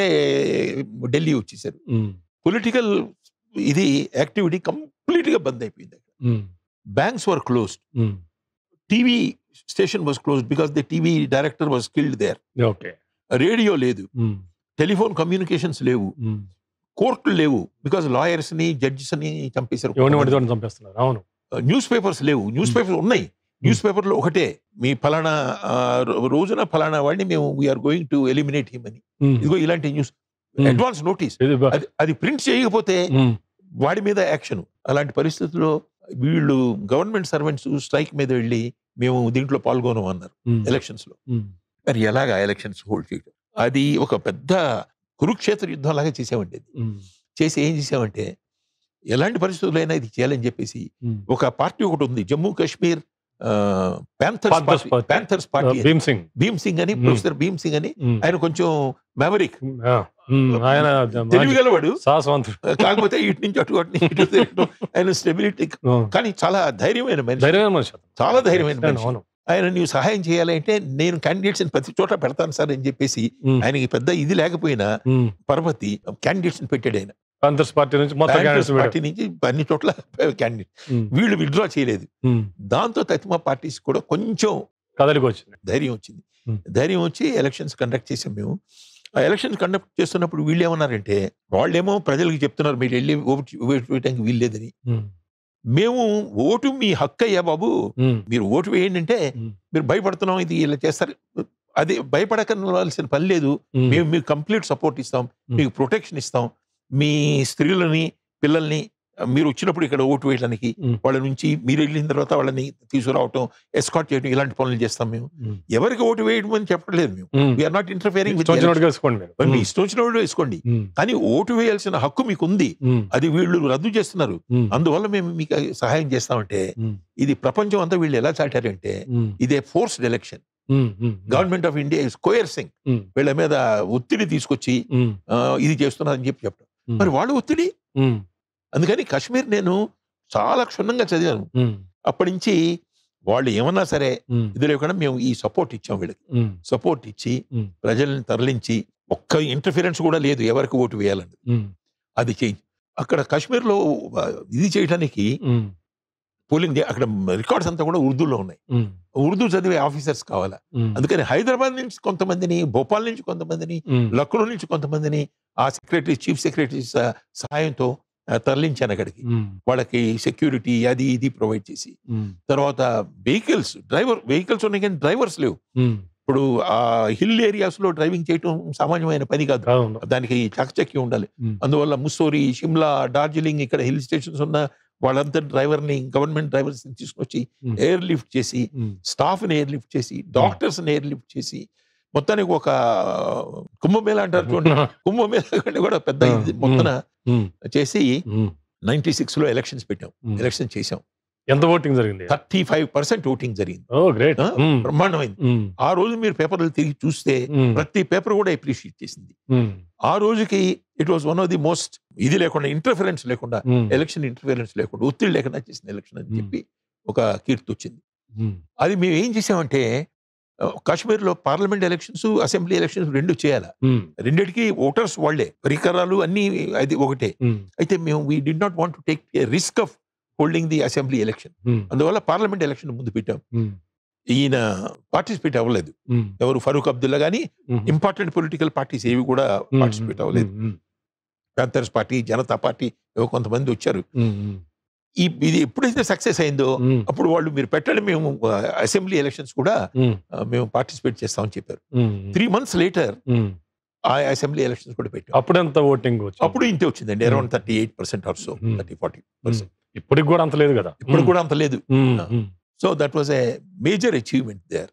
ఢిల్లీ వచ్చేసారు ఉమ్, పొలిటికల్ ఇది యాక్టివిటీ కంప్లీట్ గా బంద్ అయిపోయింది ఉమ్, banks were closed um. TV station was closed because the TV director was killed there okay radio లేదు ఉమ్, టెలిఫోన్ కమ్యూనికేషన్స్ లేవు ఉమ్. కోర్టులు లేవు బికాస్ లాయర్స్ ని జడ్జెస్ ని చంపేశారు ఎవరిని వాడితో చంపేస్తున్నారు అవును న్యూస్ పేపర్స్ లేవు న్యూస్ పేపర్స్ ఉన్నాయి న్యూస్ పేపర్లో ఒకటే మీ ఫలానా ఆ, రో- రోజున ఫలానా వాడిని మేము we are going to eliminate him అని ఉమ్, ఇదిగో ఇలాంటి న్యూస్ ఉమ్. అడ్వాన్స్ నోటీస్ ఇది బ- అది అది ప్రింట్ చేయకపోతే ఉమ్, వాడి మీద యాక్షన్ అలాంటి పరిస్థితుల్లో వీళ్ళు గవర్నమెంట్ సర్వెంట్స్ స్ట్రైక్ మీద వెళ్ళి మేము దీంట్లో పాల్గొనం అన్నారు ఉమ్, ఎలక్షన్స్ లో ఉమ్, మరి ఎలాగా ఎలక్షన్స్ హోల్డ్ చేయడం అది ఒక పెద్ద కురుక్షేత్ర యుద్ధం లాగా చేసామండి అది ఉమ్, చేసి ఏం చేసామంటే ఎలాంటి పరిస్థితులైనా ఇది చేయాలని చెప్పేసి ఉమ్. ఒక పార్టీ ఒకటి ఉంది Jammu Kashmir Panthers Panthers party party. Panthers party Bhim Singh Bhim Singh అని Hmm. ప్రొఫెసర్ భీమ్ సింగ్ అని ఉమ్, ఆయన కొంచెం మెమరిక్ ఆ, ఉమ్, ఆయన తెలివిగలవాడు సాహసవంతుడు కాకపోతే ఇటు నుంచి అటు అటు నుంచి ఇటు తిరగడం, ఆయన స్టెబిలిటీ ఆ, కానీ చాలా ధైర్యమైన మనిషి ధైర్యమైన మనిషి అతను. చాలా ధైర్యమైన మనిషి అవును ఆయన నీవు సహాయం చేయాలంటే నేను క్యాండిడేట్స్ ప్రతి చోట పెడతాను సార్ అని చెప్పేసి ఉమ్, ఆయనకి పెద్ద ఇది లేకపోయినా ఉమ్. పర్వతి క్యాండిడేట్స్ పెట్టాడు ఆయన కాంగ్రెస్ పార్టీ నుంచి మొత్తం కాంగ్రెస్ candidates పార్టీ నుంచి అన్ని చోట్ల క్యాండిడేట్ ఉమ్, వీళ్ళు విత్డ్రా చేయలేదు ఉమ్. దాంతో తతిమా పార్టీస్ కూడా కొంచెం కదలికి వచ్చింది ధైర్యం వచ్చింది Hmm. ధైర్యం వచ్చి ఎలక్షన్స్ కండక్ట్ చేసాం మేము ఆ ఎలక్షన్స్ కండక్ట్ చేస్తున్నప్పుడు వీళ్ళు ఏమన్నారంటే వాళ్ళేమో ప్రజలకు చెప్తున్నారు మీరు వెళ్ళి ఓటు ఓటు వేయడానికి వీల్లేదని ఉమ్, మేము ఓటు మీ హక్కు అయ్యా బాబు ఉమ్, మీరు ఓటు వేయండి అంటే Hmm. మీరు భయపడుతున్నాం ఇది ఇలా చేస్తారు అది భయపడకవలసిన పని లేదు ఉమ్, మేము మీకు కంప్లీట్ సపోర్ట్ ఇస్తాం Hmm. మీకు ప్రొటెక్షన్ ఇస్తాం మీ స్త్రీలని పిల్లల్ని మీరు వచ్చినప్పుడు ఇక్కడ ఓటు వేయడానికి ఉమ్, వాళ్ళ నుంచి మీరు వెళ్ళిన తర్వాత వాళ్ళని తీసుకురావటం ఎస్కాట్ చేయడం ఇలాంటి పనులు చేస్తాం మేము ఉమ్, ఎవరికి ఓటు వేయడం అని చెప్పట్లేదు మేము ఉమ్. వీఆర్ నాట్ ఇంటర్ఫియరింగ్ విత్ ఇష్టం వచ్చినట్టుగా వేసుకోండి మీరు మీ ఉమ్, ఇష్టం వచ్చిన వాళ్ళు వేసుకోండి ఉమ్, కానీ ఓటు వేయాల్సిన హక్కు మీకు ఉంది ఉమ్, అది వీళ్ళు రద్దు చేస్తున్నారు ఉమ్, అందువల్ల మేము మీకు సహాయం చేస్తామంటే ఉమ్, ఇది ప్రపంచం అంతా వీళ్ళు ఎలా చాటారంటే ఉమ్, ఇదే forced election um, um, government of India is coercing ఉమ్, వీళ్ళ మీద ఒత్తిడి తీసుకొచ్చి ఉమ్, ఆ, ఇది చేస్తున్నారని చెప్పి చెప్పడం ఉమ్, మరి వాళ్ళు ఒత్తిడి ఉమ్, అందుకని కాశ్మీర్ నేను చాలా క్షుణ్ణంగా చదివాను ఉమ్, అప్పటి నుంచి వాళ్ళు ఏమన్నా సరే ఉమ్, ఇది లేకుండా మేము ఈ సపోర్ట్ ఇచ్చాం వీళ్ళకి ఉమ్, సపోర్ట్ ఇచ్చి ఉమ్. ప్రజల్ని తరలించి ఒక్క ఇంటర్ఫిరెన్స్ కూడా లేదు ఎవరికి ఓటు వేయాలని ఉమ్, అది చేయి అక్కడ కాశ్మీర్లో ఆ, ఇది చేయడానికి ఉమ్, పోలింగ్ డే- అక్కడ రికార్డ్స్ అంతా కూడా ఉర్దూలో ఉన్నాయి ఉమ్, ఉర్దూ చదివే ఆఫీసర్స్ కావాలా ఉమ్, అందుకని హైదరాబాద్ నుంచి కొంతమందిని భోపాల్ నుంచి కొంతమందిని ఉమ్, లక్నో నుంచి కొంతమందిని ఆ సెక్రటరీ చీఫ్ సెక్రటరీ సహాయంతో ఆ, తరలించాను అక్కడికి ఉమ్, వాళ్ళకి సెక్యూరిటీ అది ఇది ప్రొవైడ్ చేసి ఉమ్, తర్వాత వెహికల్స్ డ్రైవర్ వెహికల్స్ ఉన్నాయి కానీ డ్రైవర్స్ లేవు ఉమ్, ఇప్పుడు ఆ హిల్ ఏరియాస్ లో డ్రైవింగ్ చేయటం సామాన్యమైన పని కాదు అవును. దానికి చకచక్యం ఉండాలి ఉమ్, అందువల్ల ముస్సోరి షిమ్లా డార్జిలింగ్ ఇక్కడ హిల్ స్టేషన్స్ ఉన్న వాళ్ళంతా డ్రైవర్ని గవర్నమెంట్ డ్రైవర్స్ తీసుకొచ్చి ఉమ్, ఎయిర్ లిఫ్ట్ చేసి ఉమ్, స్టాఫ్ని ఎయిర్ లిఫ్ట్ చేసి డాక్టర్స్ని ఎయిర్ లిఫ్ట్ చేసి మొత్తానికి ఒక కుంభమేళ అంటారు చూడండి కుంభమేళ కంటే కూడా పెద్ద ఇది ఉమ్, మొత్తన ఉమ్, చేసి ఉమ్, నైన్టీ సిక్స్ లో ఎలక్షన్స్ పెట్టాం ఉమ్. ఎలక్షన్ చేసాం ఎంత ఓటింగ్ జరిగింది థర్టీ ఫైవ్ పర్సెంట్ ఓటింగ్ జరిగింది ఓ గ్రేట్ ఆ? బ్రహ్మాండమైంది ఆ రోజు మీరు పేపర్లు తిరిగి చూస్తే ప్రతి పేపర్ కూడా అప్రిషియేట్ చేసింది ఆ రోజుకి it was one of the most ఇది లేకుండా ఇంటర్ఫరెన్స్ లేకుండా ఎలక్షన్ ఇంటర్ఫరెన్స్ లేకుండా ఒత్తిడి లేకుండా చేసిన ఎలక్షన్ అని Hmm. చెప్పి ఒక కీర్తి వచ్చింది అది మేము ఏం చేసామంటే ఆ, కాశ్మీర్లో పార్లమెంట్ ఎలక్షన్స్ అసెంబ్లీ ఎలక్షన్స్ రెండు చేయాలి రెండిటికి ఓటర్స్ వాళ్ళే పరికరాలు అన్ని అది ఒకటే అయితే మేము we did not want to take risk of holding the assembly election అందువల్ల పార్లమెంట్ ఎలక్షన్ ముందు పెట్టాం ఈయన పార్టిసిపేట్ అవ్వలేదు ఎవరు ఫరూక్ అబ్దుల్లా కానీ ఇంపార్టెంట్ పొలిటికల్ పార్టీస్ ఏవి కూడా పార్టిసిపేట్ అవ్వలేదు ప్యాంథర్స్ పార్టీ జనతా పార్టీ ఏవో కొంతమంది వచ్చారు ఈ ఇది ఎప్పుడైతే సక్సెస్ అయిందో అప్పుడు వాళ్ళు మీరు పెట్టండి మేము అసెంబ్లీ ఎలక్షన్స్ కూడా ఆ, మేము పార్టిసిపేట్ చేస్తామని చెప్పారు త్రీ మంత్స్ లేటర్ ఆ అసెంబ్లీ ఎలక్షన్స్ కూడా పెట్టాం అప్పుడెంత ఓటింగ్ వచ్చింది అప్పుడు ఇంతే వచ్చిందండి around thirty eight percent or so Hmm. Thirty forty percent ఇప్పటికి కూడా అంత లేదు కదా ఇప్పుడు కూడా అంత లేదు ఉమ్, Ah. ఉమ్. So that was a major achievement there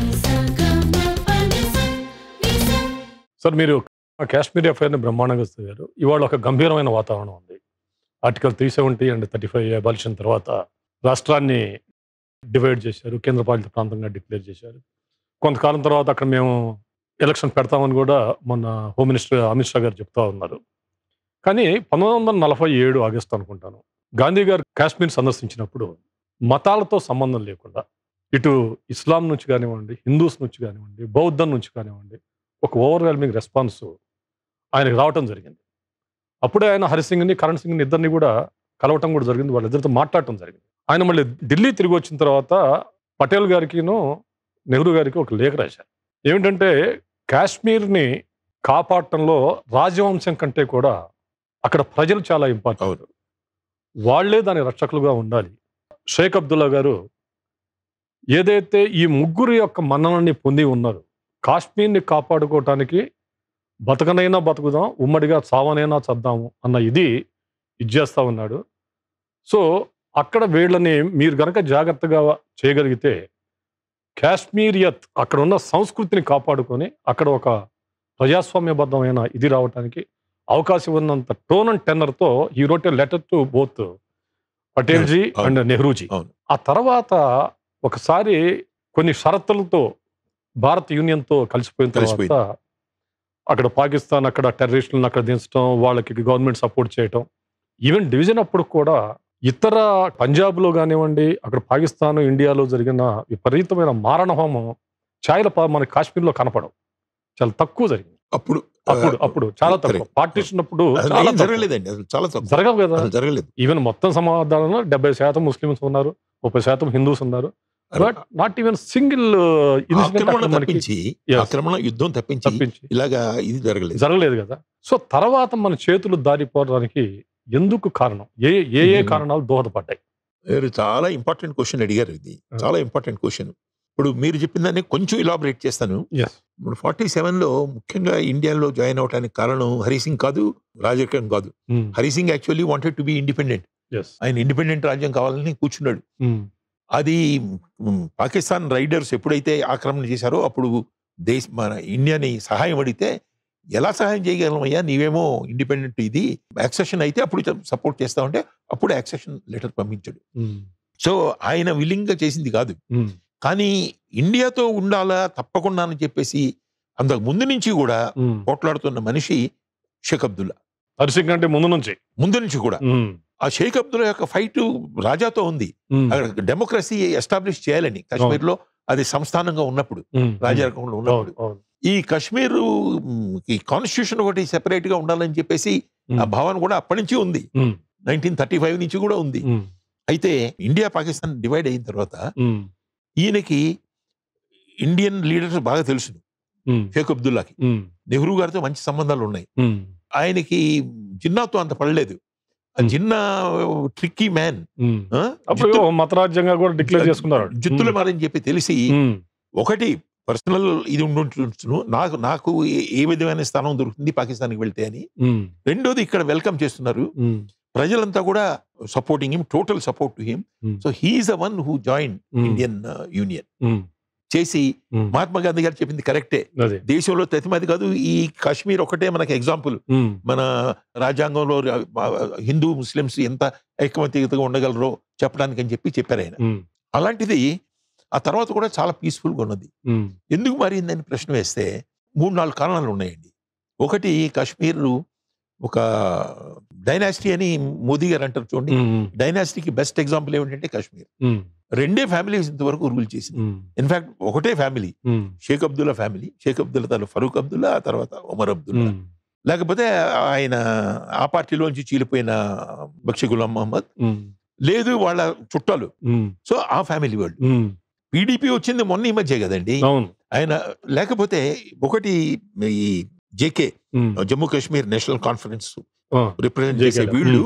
sir మీరు ఆ కాశ్మీర్ ఎఫ్ఐఆర్ని బ్రహ్మాండంగా చదివారు ఇవాళ ఒక గంభీరమైన వాతావరణం ఉంది article three seventy and thirty five abolition తర్వాత రాష్ట్రాన్ని డివైడ్ చేశారు కేంద్రపాలిత ప్రాంతంగా డిక్లేర్ చేశారు కొంతకాలం తర్వాత అక్కడ మేము ఎలక్షన్ పెడతామని కూడా మొన్న హోమ్ మినిస్టర్ అమిత్ షా గారు చెప్తా ఉన్నారు కానీ పంతొమ్మిది వందల నలభై ఏడు ఆగస్టు అనుకుంటాను గాంధీ గారు కాశ్మీర్ సందర్శించినప్పుడు మతాలతో సంబంధం లేకుండా ఇటు ఇస్లాం నుంచి కానివ్వండి హిందూస్ నుంచి కానివ్వండి బౌద్ధం నుంచి కానివ్వండి ఒక ఓవర్వెల్మింగ్ రెస్పాన్స్ ఆయనకు రావటం జరిగింది అప్పుడే ఆయన హరిసింగ్ని కరణ్ సింగ్ని ఇద్దరిని కూడా కలవటం కూడా జరిగింది వాళ్ళిద్దరితో మాట్లాడటం జరిగింది ఆయన మళ్ళీ ఢిల్లీ తిరిగి వచ్చిన తర్వాత పటేల్ గారికిను నెహ్రూ గారికి ఒక లేఖ రాశారు ఏమిటంటే కాశ్మీర్ని కాపాడటంలో రాజవంశం కంటే కూడా అక్కడ ప్రజలు చాలా ఇంపార్టెంట్ వాళ్ళే దాని రక్షకులుగా ఉండాలి షేక్ అబ్దుల్లా గారు ఏదైతే ఈ ముగ్గురు యొక్క మన్ననని పొంది ఉన్నారు కాశ్మీర్ని కాపాడుకోవటానికి బతకనైనా బతుకుదాం ఉమ్మడిగా చావనైనా చద్దాము అన్న ఇది ఇచ్చేస్తా ఉన్నాడు సో అక్కడ వీళ్ళని మీరు గనక జాగ్రత్తగా చేయగలిగితే కాశ్మీరియత్ అక్కడ ఉన్న సంస్కృతిని కాపాడుకొని అక్కడ ఒక ప్రజాస్వామ్యబద్ధమైన ఇది రావటానికి అవకాశం ఉన్నంత టోన్ అండ్ టెన్నర్తో ఈ రోట్ లెటర్ టు బోత్ పటేల్జీ అవును. అండ్ నెహ్రూజీ అవును. ఆ తర్వాత ఒకసారి కొన్ని షరతులతో భారత్ యూనియన్తో కలిసిపోయిన తర్వాత కలిసిపోయింది. అక్కడ పాకిస్తాన్ అక్కడ టెర్రరిస్టులను అక్కడ దించడం వాళ్ళకి గవర్నమెంట్ సపోర్ట్ చేయటం ఈవెన్ డివిజన్ అప్పుడు కూడా ఇతర పంజాబ్లో కానివ్వండి అక్కడ పాకిస్తాన్ ఇండియాలో జరిగిన విపరీతమైన మారణ హోమం ఛాయల ప- మన కాశ్మీర్లో కనపడవు చాలా తక్కువ జరిగింది అప్పుడు అప్పుడు అప్పుడు చాలా తక్కువ correct. పార్టీషన్ అప్పుడు అసలు చాలా ఏం తక్కువ. జరగలేదండి అసలు చాలా తక్కువ జరగవు కదా అసలు జరగలేదు ఈవెన్ మొత్తం సమాధానంలో డెబ్బై శాతం ముస్లిమ్స్ ఉన్నారు ముప్పై శాతం హిందూస్ ఉన్నారు బట్ నాట్ ఈవెన్ సింగిల్ ఆక్రమణ తప్పించి Yes. ఆక్రమణ యుద్ధం తప్పించి తప్పించి ఇలాగా ఇది జరగలేదు జరగలేదు కదా సో తర్వాత మన చేతులు దారిపోవడానికి ఎందుకు కారణం ఏ ఏ ఏ Hmm. కారణాలు దోహదపడ్డాయి మీరు చాలా ఇంపార్టెంట్ క్వశ్చన్ అడిగారు ఇది Ah. చాలా ఇంపార్టెంట్ క్వశ్చన్ ఇప్పుడు మీరు చెప్పిన దాన్ని కొంచెం ఇలాబరేట్ చేస్తాను ఎస్ ఇప్పుడు ఫార్టీ లో ముఖ్యంగా ఇండియాలో జాయిన్ అవడానికి కారణం హరిసింగ్ కాదు రాజకీయం కాదు Hari Singh actually wanted to be independent yes ఆయన ఇండిపెండెంట్ రాజ్యం కావాలని కూర్చున్నాడు అది మ్, పాకిస్తాన్ రైడర్స్ ఎప్పుడైతే ఆక్రమణ చేశారో అప్పుడు దేశ మన ఇండియాని సహాయం అడిగితే ఎలా సహాయం చేయగలమయ్యా నీవేమో ఇండిపెండెంట్ ఇది యాక్సెషన్ అయితే అప్పుడు సపోర్ట్ చేస్తామంటే అప్పుడు యాక్సెషన్ లెటర్ పంపించాడు సో ఆయన willing గా చేసింది కాదు కానీ ఇండియాతో ఉండాలా తప్పకుండా అని చెప్పేసి అంతకు ముందు నుంచి కూడా పోట్లాడుతున్న మనిషి షేక్ అబ్దుల్లా హర్షిక్ అంటే ముందు నుంచి ముందు నుంచి కూడా ఆ షేక్ అబ్దుల్లా యొక్క ఫైట్ రాజాతో ఉంది అక్కడ డెమోక్రసీ ఎస్టాబ్లిష్ చేయాలని కాశ్మీర్ లో అది సంస్థానంగా ఉన్నప్పుడు రాజరకంలో ఉన్నప్పుడు ఈ కాశ్మీర్ ఈ కాన్స్టిట్యూషన్ ఒకటి సెపరేట్ గా ఉండాలని చెప్పేసి ఆ భావన కూడా అప్పటి నుంచి ఉంది నైన్టీన్ థర్టీ ఫైవ్ నుంచి కూడా ఉంది అయితే ఇండియా పాకిస్తాన్ డివైడ్ అయిన తర్వాత ఈయనకి ఇండియన్ లీడర్స్ బాగా తెలుసు షేక్ అబ్దుల్లాకి నెహ్రూ గారితో మంచి సంబంధాలు ఉన్నాయి ఆయనకి జిన్నాతో అంత పడలేదు ఆ Hmm. జిన్నా ట్రిక్కీ మ్యాన్ అప్పుడు మతరాజ్యంగా కూడా డిక్లేర్ చేసుకున్నారు జుత్తులు మారని చెప్పి తెలిసి ఒకటి పర్సనల్ ఇది ఉండుంటును నాకు నాకు ఏ- ఏ విధమైన స్థానం దొరుకుతుంది పాకిస్తాన్కి వెళ్తే అని రెండోది ఇక్కడ వెల్కమ్ చేస్తున్నారు ప్రజలంతా కూడా supporting him total support to him Hmm. So he is the one who join um, Indian union ఉమ్, చేసి ఉమ్, మహాత్మా గాంధీ గారు చెప్పింది కరెక్టే అదే దేశంలో ప్రతిమది కాదు ఈ కాశ్మీర్ ఒకటే మనకి ఎగ్జాంపుల్ ఉమ్, మన రాజ్యాంగంలో రా- ఆ, హిందూ ముస్లిమ్స్ ఎంత ఐకమత్యతగా ఉండగలరో చెప్పడానికి అని చెప్పి చెప్పారు ఆయన ఉమ్, అలాంటిది ఆ తర్వాత కూడా చాలా పీస్ఫుల్గా ఉన్నది ఉమ్, ఎందుకు మారిందని ప్రశ్న వేస్తే మూడు నాలుగు కారణాలు ఉన్నాయండి ఒకటి కాశ్మీర్ ఒక డైనాసిటీ అని మోదీ గారు అంటారు చూడండి ఉమ్, డైనాసిటీకి బెస్ట్ ఎగ్జాంపుల్ ఏమిటంటే కాశ్మీర్ ఉమ్, రెండే ఫ్యామిలీస్ ఇంతవరకు రూల్ చేసింది ఉమ్, ఇన్ఫాక్ట్ ఒకటే ఫ్యామిలీ ఉమ్, షేక్ అబ్దుల్లా ఫ్యామిలీ షేక్ అబ్దుల్లా తర్వాత ఫరూక్ అబ్దుల్లా ఆ తర్వాత ఉమర్ అబ్దుల్లా ఉమ్, లేకపోతే ఆయన ఆ పార్టీలోంచి చీలిపోయిన బక్షి గులాం మహమ్మద్ ఉమ్, లేదు వాళ్ళ చుట్టాలు ఉమ్, సో ఆ ఫ్యామిలీ వాళ్ళు ఉమ్, పీడీపీ వచ్చింది మొన్న ఈ మధ్య కదండి అవును ఆయన లేకపోతే ఒకటి ఈ జేకే ఉమ్, జమ్మూ కాశ్మీర్ నేషనల్ కాన్ఫరెన్స్ ఆ, రిప్రజెంట్ JK చేసే లో. వీళ్ళు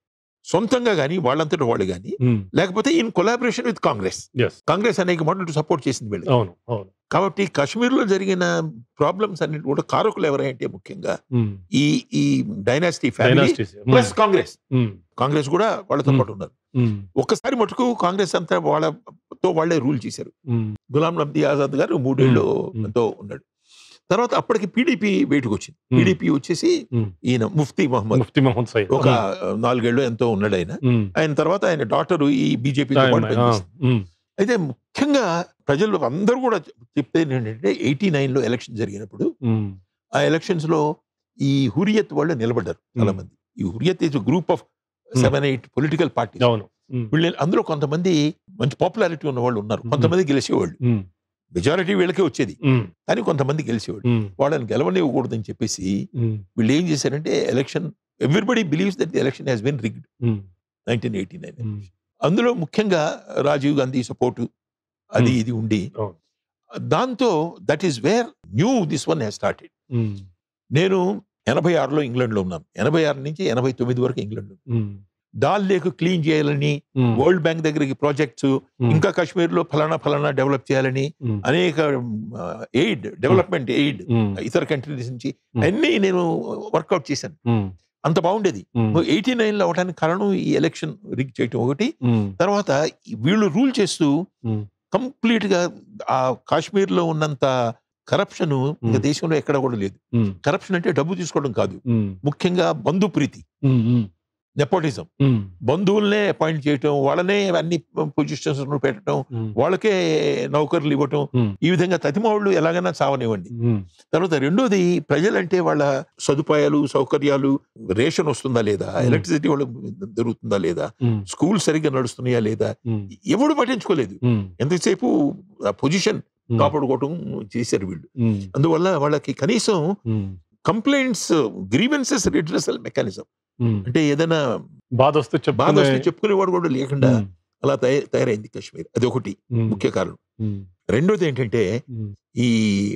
సొంతంగా కానీ వాళ్ళంతటి వాళ్ళు కానీ ఉమ్, లేకపోతే in collaboration with Congress yes, Congress అనేక మాటలు సపోర్ట్ చేసింది వీళ్ళు అవును అవును కాబట్టి కాశ్మీర్లో జరిగిన ప్రాబ్లమ్స్ అన్నిటి కూడా కారకులు ఎవరంటే ముఖ్యంగా ఉమ్, ఈ ఈ డైనాసిటీ ఫ్యామిలీ dynasties, ఉమ్, ప్లస్ కాంగ్రెస్ ఉమ్, కాంగ్రెస్ కూడా వాళ్ళతో Hmm. పాటు ఉన్నారు ఉమ్, ఒక్కసారి మటుకు కాంగ్రెస్ అంతా వాళ్ళతో వాళ్ళే రూల్ చేశారు ఉమ్, గులాం నబీ ఆజాద్ గారు మూడేళ్ళు Hmm. ఎంతో ఉన్నాడు తర్వాత అప్పటికి పీడీపీ బయటకు వచ్చింది Hmm. పీడీపీ వచ్చేసి Hmm. ఈయన ముఫ్తీ మహమ్మద్ ముఫ్తీ మహమ్మద్ సయ్యద్ ఒక నాలుగేళ్ళు ఎంతో ఉన్నాడు ఆయన ఉమ్, ఆయన తర్వాత ఆయన డాక్టర్ ఈ బీజేపీ ఆయన, ఆ, ఉమ్, అయితే ముఖ్యంగా ప్రజలు అందరూ కూడా చెప్పేది ఏంటంటే ఎయిటీ నైన్ లో ఎలక్షన్ జరిగినప్పుడు ఉమ్, ఆ ఎలక్షన్స్ లో ఈ హురియత్ వాళ్ళు నిలబడ్డారు చాలా మంది ఈ Hurriyat is group of seven eight political party అవును ఉమ్, వీళ్ళు అందులో కొంతమంది మంచి పాపులారిటీ ఉన్న వాళ్ళు ఉన్నారు కొంతమంది గెలిచేవాళ్ళు ఉమ్, మెజారిటీ వీళ్ళకే వచ్చేది ఉమ్, కానీ కొంతమంది గెలిచేవాళ్ళు ఉమ్, వాళ్ళని గెలవనివ్వకూడదని చెప్పేసి ఉమ్, వీళ్ళు ఏం చేశారంటే election everybody believes that the election has been rigged um, nineteen eighty nine ఉమ్, అందులో ముఖ్యంగా రాజీవ్ గాంధీ సపోర్టు అది Hmm. ఇది ఉండి అవును. దాంతో that is where new this one has started ఉమ్, నేను ఎనభై ఆరులో ఇంగ్లాండ్లో ఉన్నాను ఎనభై ఆరు నుంచి ఎనభై తొమ్మిది వరకు ఇంగ్లాండ్ ఉమ్, డాల్ లేక్ క్లీన్ చేయాలని ఉమ్, వరల్డ్ బ్యాంక్ దగ్గరికి ప్రాజెక్ట్స్ ఉమ్, ఇంకా కాశ్మీర్లో ఫలానా ఫలానా డెవలప్ చేయాలని ఉమ్, అనేక ఎయిడ్ డెవలప్మెంట్ ఎయిడ్ ఉమ్, ఇతర కంట్రీస్ నుంచి Hmm. అన్నీ నేను వర్కౌట్ చేశాను ఉమ్, అంత బాగుండేది ఉమ్, ఎయిటీ నైన్ లో అవడానికి కారణం ఈ ఎలక్షన్ రిగ్ చేయటం ఒకటి ఉమ్, తర్వాత ఈ వీళ్ళు రూల్ చేస్తూ Hmm. కంప్లీట్ గా ఆ కాశ్మీర్ లో ఉన్నంత కరప్షన్ ఇంకా Hmm. దేశంలో ఎక్కడ కూడా లేదు ఉమ్, కరప్షన్ అంటే డబ్బు తీసుకోవడం కాదు ఉమ్, ముఖ్యంగా బంధు ప్రీతి ఉమ్, ఉమ్, నెపోటిజం ఉమ్, బంధువులనే అపాయింట్ చేయటం వాళ్ళనే అన్ని పొజిషన్స్ పెట్టడం ఉమ్, వాళ్ళకే నౌకర్లు ఇవ్వటం Hmm. ఈ విధంగా తతిమావుళ్ళు ఎలాగైనా చావనివ్వండి ఉమ్, తర్వాత రెండోది ప్రజలంటే వాళ్ళ సదుపాయాలు సౌకర్యాలు రేషన్ వస్తుందా లేదా Hmm. ఎలక్ట్రిసిటీ వాళ్ళకి దొరుకుతుందా లేదా ఉమ్, స్కూల్ సరిగ్గా నడుస్తున్నాయా లేదా ఉమ్, ఎవడు పట్టించుకోలేదు ఉమ్, ఎంతసేపు ఆ పొజిషన్ ఉమ్, కాపాడుకోవటం చేశారు వీళ్ళు ఉమ్, అందువల్ల వాళ్ళకి కనీసం ఉమ్, కంప్లైంట్స్ గ్రీవెన్సెస్ రిడ్రెసల్ మెకానిజం ఉమ్. అంటే ఏదైనా బాధ వస్తే బాధ చెప్పుకునే వస్తే చెప్పుకునేవాడు కూడా లేకుండా ఉమ్, అలా తయ- తయారైంది కాశ్మీర్ అది ఒకటి ఉమ్, ముఖ్య కారణం ఉమ్, రెండోది ఏంటంటే ఉమ్, ఈ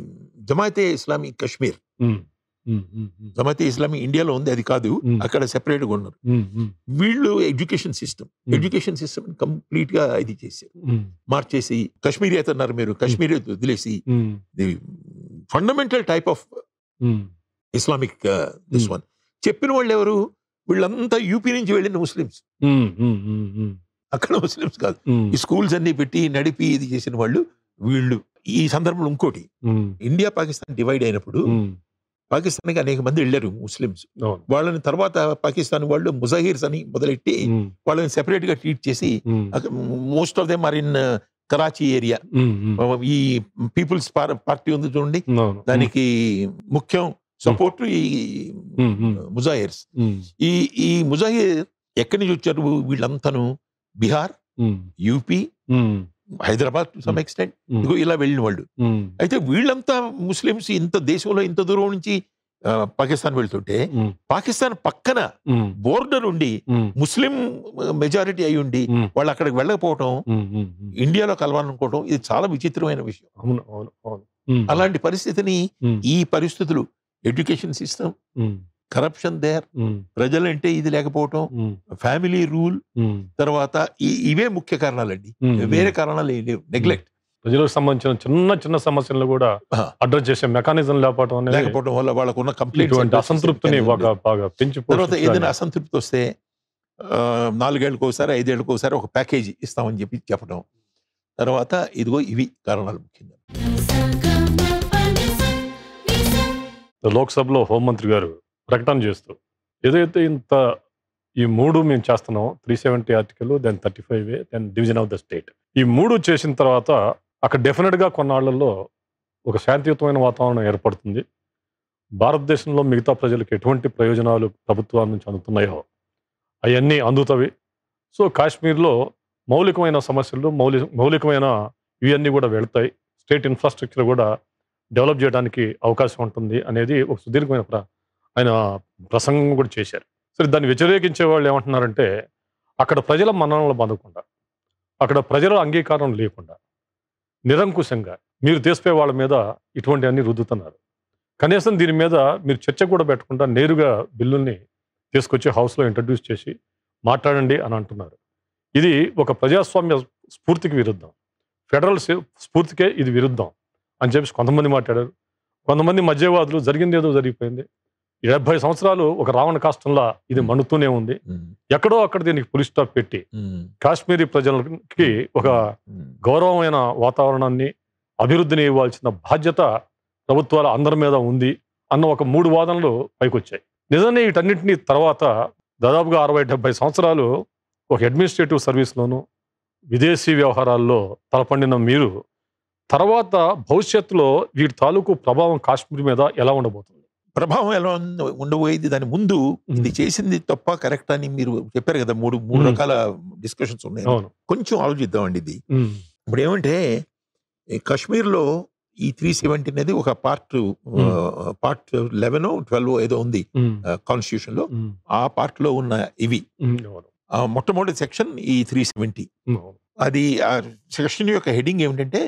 జమాతే ఇస్లామీ కాశ్మీర్ ఉమ్, ఉమ్, ఉమ్, ఉమ్, జమాతే ఇస్లామీ ఇండియాలో ఉంది అది కాదు Hmm. అక్కడ సెపరేట్ గా ఉన్నారు ఉమ్, ఉమ్, వీళ్ళు education system Hmm. Education system complete గా ఇది చేశారు ఉమ్, మార్చేసి కాశ్మీరీ అన్నారు మీరు కాశ్మీరీ వదిలేసి ఉమ్, the fundamental type of um, Islamic this Hmm. One చెప్పిన వాళ్ళు ఎవరు వీళ్ళంతా యూపీ నుంచి వెళ్ళిన ముస్లిమ్స్ ఉమ్, ఉమ్, ఉమ్, ఉమ్, అక్కడ ముస్లిమ్స్ కాదు ఉమ్, ఈ స్కూల్స్ అన్ని పెట్టి నడిపి ఇది చేసిన వాళ్ళు వీళ్ళు ఈ సందర్భంలో ఇంకోటి ఉమ్, ఇండియా పాకిస్తాన్ డివైడ్ అయినప్పుడు ఉమ్, పాకిస్తాన్కి అనేక మంది వెళ్ళారు ముస్లిమ్స్ అవును. వాళ్ళని తర్వాత పాకిస్తాన్ వాళ్ళు ముజాహిర్స్ అని మొదలెట్టి ఉమ్, వాళ్ళని సెపరేట్ గా ట్రీట్ చేసి ఉమ్, most of them are in Karachi area ఉమ్, ఉమ్, ఈ పీపుల్స్ పార్టీ ఉంది చూడండి అవును. దానికి ముఖ్యం సపోర్ట్ ఈ ఉమ్, ఉమ్, ముజాహిర్స్ ఉమ్, ఈ ఈ ముజాహిర్ ఎక్కడి నుంచి వచ్చారు వీళ్ళంతాను బీహార్ ఉమ్, యూపీ ఉమ్, హైదరాబాద్ టు సమ్ ఎక్స్టెంట్ ఉమ్, ఇదిగో ఇలా వెళ్ళిన వాళ్ళు ఉమ్, అయితే వీళ్ళంతా ముస్లిమ్స్ ఇంత దేశంలో ఇంత దూరం నుంచి ఆ, పాకిస్తాన్ వెళ్తుంటే ఉమ్, పాకిస్తాన్ పక్కన ఉమ్, బోర్డర్ ఉండి ఉమ్, ముస్లిం మెజారిటీ అయి ఉండి ఉమ్, వాళ్ళు అక్కడికి వెళ్ళకపోవటం ఉమ్, ఉమ్, ఉమ్. ఇండియాలో కలవాలనుకోవడం ఇది చాలా విచిత్రమైన విషయం అవును అవును అవును ఉమ్, అలాంటి పరిస్థితిని ఉమ్, ఈ పరిస్థితులు education system um, corruption there ఉమ్, ప్రజలంటే ఇది లేకపోవటం ఉమ్, ఫ్యామిలీ రూల్ ఉమ్, తర్వాత ఈ- ఇవే ముఖ్య కారణాలండి ఉమ్, వేరే కారణాలు ఏం లేవు నెగ్లెక్ట్ ప్రజలకు సంబంధించిన చిన్న చిన్న సమస్యలను కూడా ఆ. అడ్రస్ చేసే మెకానిజం లేకపోవడం అనేది లేకపోవడం వల్ల వాళ్ళకున్న కంప్లైంట్ ఇటువంటి అసంతృప్తిని బాగా బాగా పెంచి తర్వాత ఏదైనా పోషించడానికి. అసంతృప్తి వస్తే ఆ, నాలుగేళ్ళకి ఒకసారి ఐదేళ్ళకి ఒకసారి ఒక ప్యాకేజీ ఇస్తామని చెప్పి చెప్పడం తర్వాత ఇదిగో ఇవి కారణాలు ముఖ్యంగా లోక్సభలో హోంమంత్రి గారు ప్రకటన చేస్తూ ఏదైతే ఇంత ఈ మూడు మేము చేస్తున్నాం three seventy article then thirty five A then division of the state ఈ మూడు చేసిన తర్వాత అక్కడ డెఫినెట్గా కొన్నాళ్లలో ఒక శాంతియుతమైన వాతావరణం ఏర్పడుతుంది భారతదేశంలో మిగతా ప్రజలకు ఎటువంటి ప్రయోజనాలు ప్రభుత్వాల నుంచి అందుతున్నాయో అవన్నీ అందుతవి సో కాశ్మీర్లో మౌలికమైన సమస్యలు మౌలి మౌలికమైన ఇవన్నీ కూడా వెళ్తాయి స్టేట్ ఇన్ఫ్రాస్ట్రక్చర్ కూడా డెవలప్ చేయడానికి అవకాశం ఉంటుంది అనేది ఒక సుదీర్ఘమైన ప్ర- ఆయన ప్రసంగం కూడా చేశారు సరే దాన్ని వ్యతిరేకించే వాళ్ళు ఏమంటున్నారంటే అక్కడ ప్రజల మన్ననలు పొందకుండా అక్కడ ప్రజల అంగీకారం లేకుండా నిరంకుశంగా మీరు తీసిపోయే వాళ్ళ మీద ఇటువంటి అన్ని రుద్దుతున్నారు కనీసం దీని మీద మీరు చర్చ కూడా పెట్టకుండా నేరుగా బిల్లుల్ని తీసుకొచ్చి హౌస్లో ఇంట్రడ్యూస్ చేసి మాట్లాడండి అని అంటున్నారు ఇది ఒక ప్రజాస్వామ్య స్ఫూర్తికి విరుద్ధం ఫెడరల్ సే- స్ఫూర్తికే ఇది విరుద్ధం అని చెప్పేసి కొంతమంది మాట్లాడారు కొంతమంది మధ్యవాదులు జరిగింది ఏదో జరిగిపోయింది డెబ్బై సంవత్సరాలు ఒక రావణ కాష్టంలా ఇది మండుతూనే ఉంది ఉమ్, ఎక్కడో అక్కడ దీనికి పులి స్టాప్ పెట్టి ఉమ్, కాశ్మీరీ ప్రజలకి ఒక ఉమ్, గౌరవమైన వాతావరణాన్ని అభివృద్ధిని ఇవ్వాల్సిన బాధ్యత ప్రభుత్వాల అందరి మీద ఉంది అన్న ఒక మూడు వాదనలు పైకొచ్చాయి నిజాన్ని వీటన్నిటిని తర్వాత దాదాపుగా అరవై డెబ్బై సంవత్సరాలు ఒక అడ్మినిస్ట్రేటివ్ సర్వీస్లోను విదేశీ వ్యవహారాల్లో తలపండిన మీరు తర్వాత భవిష్యత్తులో వీటి తాలూకు ప్రభావం కాశ్మీర్ మీద ఎలా ఉండబోతుంది ప్రభావం ఎలా ఉంద- ఉండబోయేది దాని ముందు ఇది చేసింది తప్ప కరెక్ట్ అని మీరు చెప్పారు కదా మూడు మూడు ఉమ్. రకాల డిస్కషన్స్ ఉన్నాయి అవును కొంచెం ఆలోచిద్దామండి ఇది ఉమ్, ఇప్పుడు ఏమంటే ఈ కాశ్మీర్లో ఈ త్రీ సెవెంటీ అనేది ఒక పార్ట్ పార్ట్ లెవెన్ ట్వెల్వ్ ఏదో ఉంది ఉమ్, కాన్స్టిట్యూషన్ లో ఉమ్, ఆ పార్ట్ లో ఉన్న ఇవి ఉమ్, అవును ఆ మొట్టమొదటి సెక్షన్ ఈ త్రీ సెవెంటీ ఉమ్, అవును. అది ఆ సెక్షన్ యొక్క హెడింగ్ ఏమిటంటే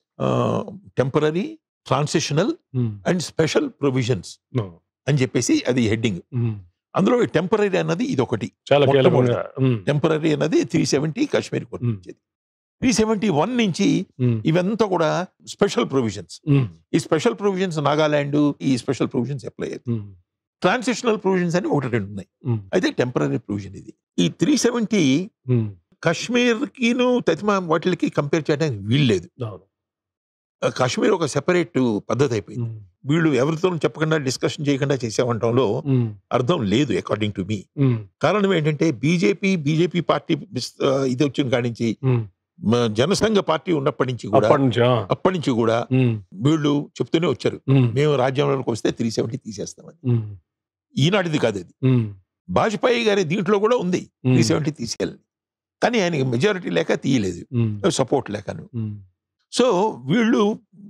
temporary transitional um, and special provisions అవును. అని చెప్పేసి అది హెడ్డింగ్ ఉమ్, అందులో టెంపరీ అన్నది ఇది ఒకటి చాలా మొట్టమొదటి. కీలకంగా ఉమ్, టెంపరీ అన్నది త్రీ సెవెంటీ కాశ్మీర్ వచ్చేది త్రీ సెవెంటీ వన్ నుంచి ఉమ్, ఇవంతా కూడా స్పెషల్ ప్రొవిజన్స్ ఉమ్, ఈ స్పెషల్ ప్రొవిజన్స్ నాగాలాండ్ ఈ స్పెషల్ ప్రొవిజన్స్ అప్లై అవుతాయి ఉమ్, ట్రాన్సిషనల్ ప్రొవిజన్స్ అని ఒకటి రెండు ఉన్నాయి ఉమ్, అయితే టెంపరీ ప్రొవిజన్ ఇది ఈ త్రీ సెవెంటీ ఉమ్, కాశ్మీర్ కిను తతిమా వాటికి కంపేర్ చేయడానికి వీల్లేదు అవును. ఆ, కాశ్మీర్ ఒక సెపరేట్ పద్ధతి అయిపోయింది ఉమ్, వీళ్ళు ఎవరితో చెప్పకుండా డిస్కషన్ చేయకుండా చేసేవంటంలో ఉమ్, అర్థం లేదు అకార్డింగ్ టు మీ ఉమ్, కారణం ఏంటంటే బీజేపీ బీజేపీ పార్టీ బిస్- ఆ, ఇది వచ్చిన కాడి నుంచి ఉమ్. మ, జనసంఘ పార్టీ ఉన్నప్పటి నుంచి కూడా అప్పటి నుంచి ఆ, అప్పటి నుంచి కూడా ఉమ్, వీళ్ళు చెప్తూనే వచ్చారు ఉమ్, మేము రాజ్యాంగంలోకి వస్తే త్రీ సెవెంటీ తీసేస్తామని ఉమ్, ఈనాటిది కాదు అది ఉమ్, వాజ్పేయి గారి దీంట్లో కూడా ఉంది ఉమ్, త్రీ సెవెంటీ తీసేయాలని కానీ ఆయనకి మెజారిటీ లేక తీయలేదు ఉమ్, సపోర్ట్ లేకను ఉమ్, సో వీళ్ళు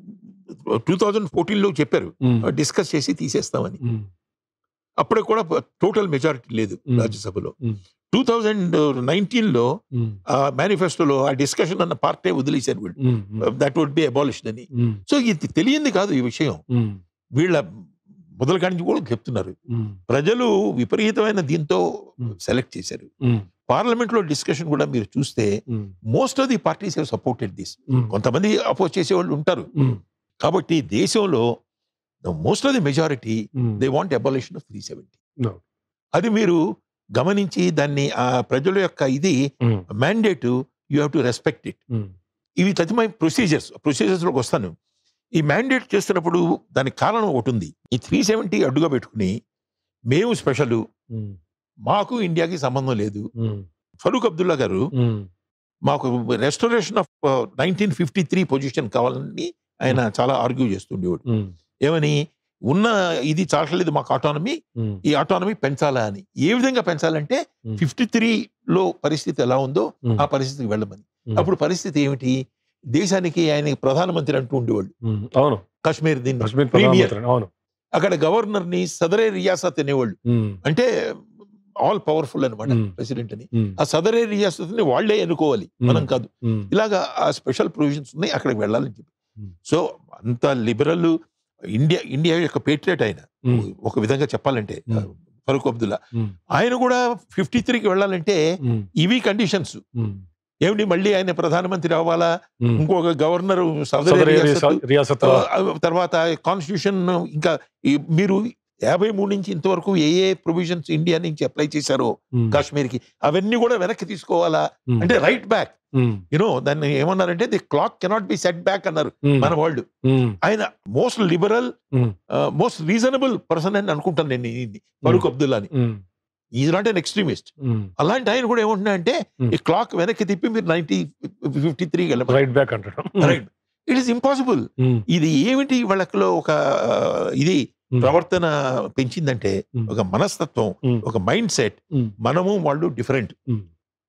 టూ థౌజండ్ ఫోర్టీన్లో చెప్పారు ఉమ్, డిస్కస్ చేసి తీసేస్తామని ఉమ్, అప్పుడు కూడా టోటల్ మెజారిటీ లేదు Hmm. రాజ్యసభలో Hmm. టూ థౌజండ్ నైన్టీన్లో ఉమ్, ఆ మేనిఫెస్టోలో ఆ డిస్కషన్ అన్న పార్టే వదిలేశారు వీళ్ళు ఉమ్, ఉమ్, దట్ వుడ్ బి అబాలిష్డ్ అని ఉమ్, సో ఇది తెలియంది కాదు ఈ విషయం ఉమ్, వీళ్ళ మొదల కాడి నుంచి కూడా చెప్తున్నారు ఉమ్, ప్రజలు విపరీతమైన దీంతో Hmm. సెలెక్ట్ చేశారు ఉమ్, పార్లమెంట్ లో డిస్కషన్ కూడా మీరు చూస్తే ఉమ్, most of the parties have supported this ఉమ్, కొంతమంది అపోజ్ చేసే వాళ్ళు ఉంటారు ఉమ్, కాబట్టి దేశంలో most of the majority um, they want abolition of three seventy No. అది మీరు గమనించి దాన్ని ఆ ప్రజల యొక్క ఇది ఉమ్, mandate you have to respect it ఉమ్, ఇవి తదిమై ప్రొసీజర్స్ ప్రొసీజర్స్లోకి వస్తాను ఈ మ్యాండేట్ చేస్తున్నప్పుడు దానికి కారణం ఒకటి ఉంది ఈ త్రీ సెవెంటీ అడ్డుగా పెట్టుకుని మేము స్పెషల్ ఉమ్, మాకు ఇండియాకి సంబంధం లేదు ఉమ్, ఫరూక్ అబ్దుల్లా గారు ఉమ్, మాకు restoration of nineteen fifty three position కావాలని ఆయన చాలా ఆర్గ్యూ చేస్తుండేవాడు ఉమ్, ఏమని ఉన్న ఇది చాలట్లేదు మాకు ఆటానమీ ఉమ్, ఈ ఆటానమీ పెంచాలా అని ఏ విధంగా పెంచాలంటే Hmm. ఫిఫ్టీ త్రీలో పరిస్థితి ఎలా ఉందో ఉమ్, ఆ పరిస్థితికి వెళ్ళమని ఉమ్, అప్పుడు పరిస్థితి ఏమిటి దేశానికి ఆయన ప్రధానమంత్రి అంటూ ఉండేవాళ్ళు ఉమ్, అవును కాశ్మీర్ దీన్ని కాశ్మీర్ Premier. ప్రధానమంత్రి అవును అక్కడ గవర్నర్ ని సదరే రియాసత్ అనేవాళ్ళు ఉమ్, అంటే ఆల్ పవర్ఫుల్ అనమాట Hmm. ప్రెసిడెంట్ అని ఉమ్, ఆ సదరే రియాసత్ ని వాళ్లే ఎన్నుకోవాలి మనం కాదు ఉమ్, ఇలాగా ఆ స్పెషల్ ప్రొవిజన్స్ ఉన్నాయి అక్కడికి వెళ్ళాలని చెప్పి Hmm. సో అంత లిబరల్ ఇండియా ఇండియా యొక్క పేట్రియట్ ఆయన ఉమ్, ఒక విధంగా చెప్పాలంటే Hmm. ఫరూక్ అబ్దుల్లా ఉమ్, ఆయన కూడా ఫిఫ్టీ త్రీకి వెళ్ళాలంటే ఉమ్, ఇవి కండిషన్స్ ఉమ్, ఏమిటి మళ్ళీ ఆయన ప్రధానమంత్రి అవ్వాలా ఉమ్. ఇంకొక గవర్నర్ సదరే సదర్ రియాసత్ రియా- రియాసత్ ఆ, తర్వాత కాన్స్టిట్యూషన్ ఇంకా ఈ మీరు యాభై మూడు నుంచి ఇంతవరకు ఏ ఏ ప్రొవిజన్స్ ఇండియా నుంచి అప్లై చేశారో ఉమ్, కాశ్మీర్కి అవన్నీ కూడా వెనక్కి తీసుకోవాలా ఉమ్, అంటే రైట్ బ్యాక్ ఉమ్, యునో దాన్ని ఏమన్నారంటే the clock cannot be set back అన్నారు ఉమ్, మన వాళ్ళు ఉమ్, ఆయన most liberal um, most reasonable person అని అనుకుంటాను నేను ఈయన్ని. ఫరూక్ అబ్దుల్లాని ఉమ్, ఈజ్ నాట్ అన్ ఎక్స్ట్రీమిస్ట్ ఉమ్. అలాంటి ఆయన కూడా ఏమంటున్నా అంటే Hmm. ఈ క్లాక్ వెనక్కి తిప్పి మీరు ninety fifty three right back అంటాడు రైట్ ఇట్ ఈస్ ఇంపాసిబుల్ ఉమ్, ఇది ఏమిటి వాళ్ళలో ఒక ఆ, ఇది ఉమ్, ప్రవర్తన పెంచిందంటే ఉమ్, ఒక మనస్తత్వం ఉమ్, ఒక మైండ్ సెట్ ఉమ్, మనము వాళ్ళు డిఫరెంట్ ఉమ్,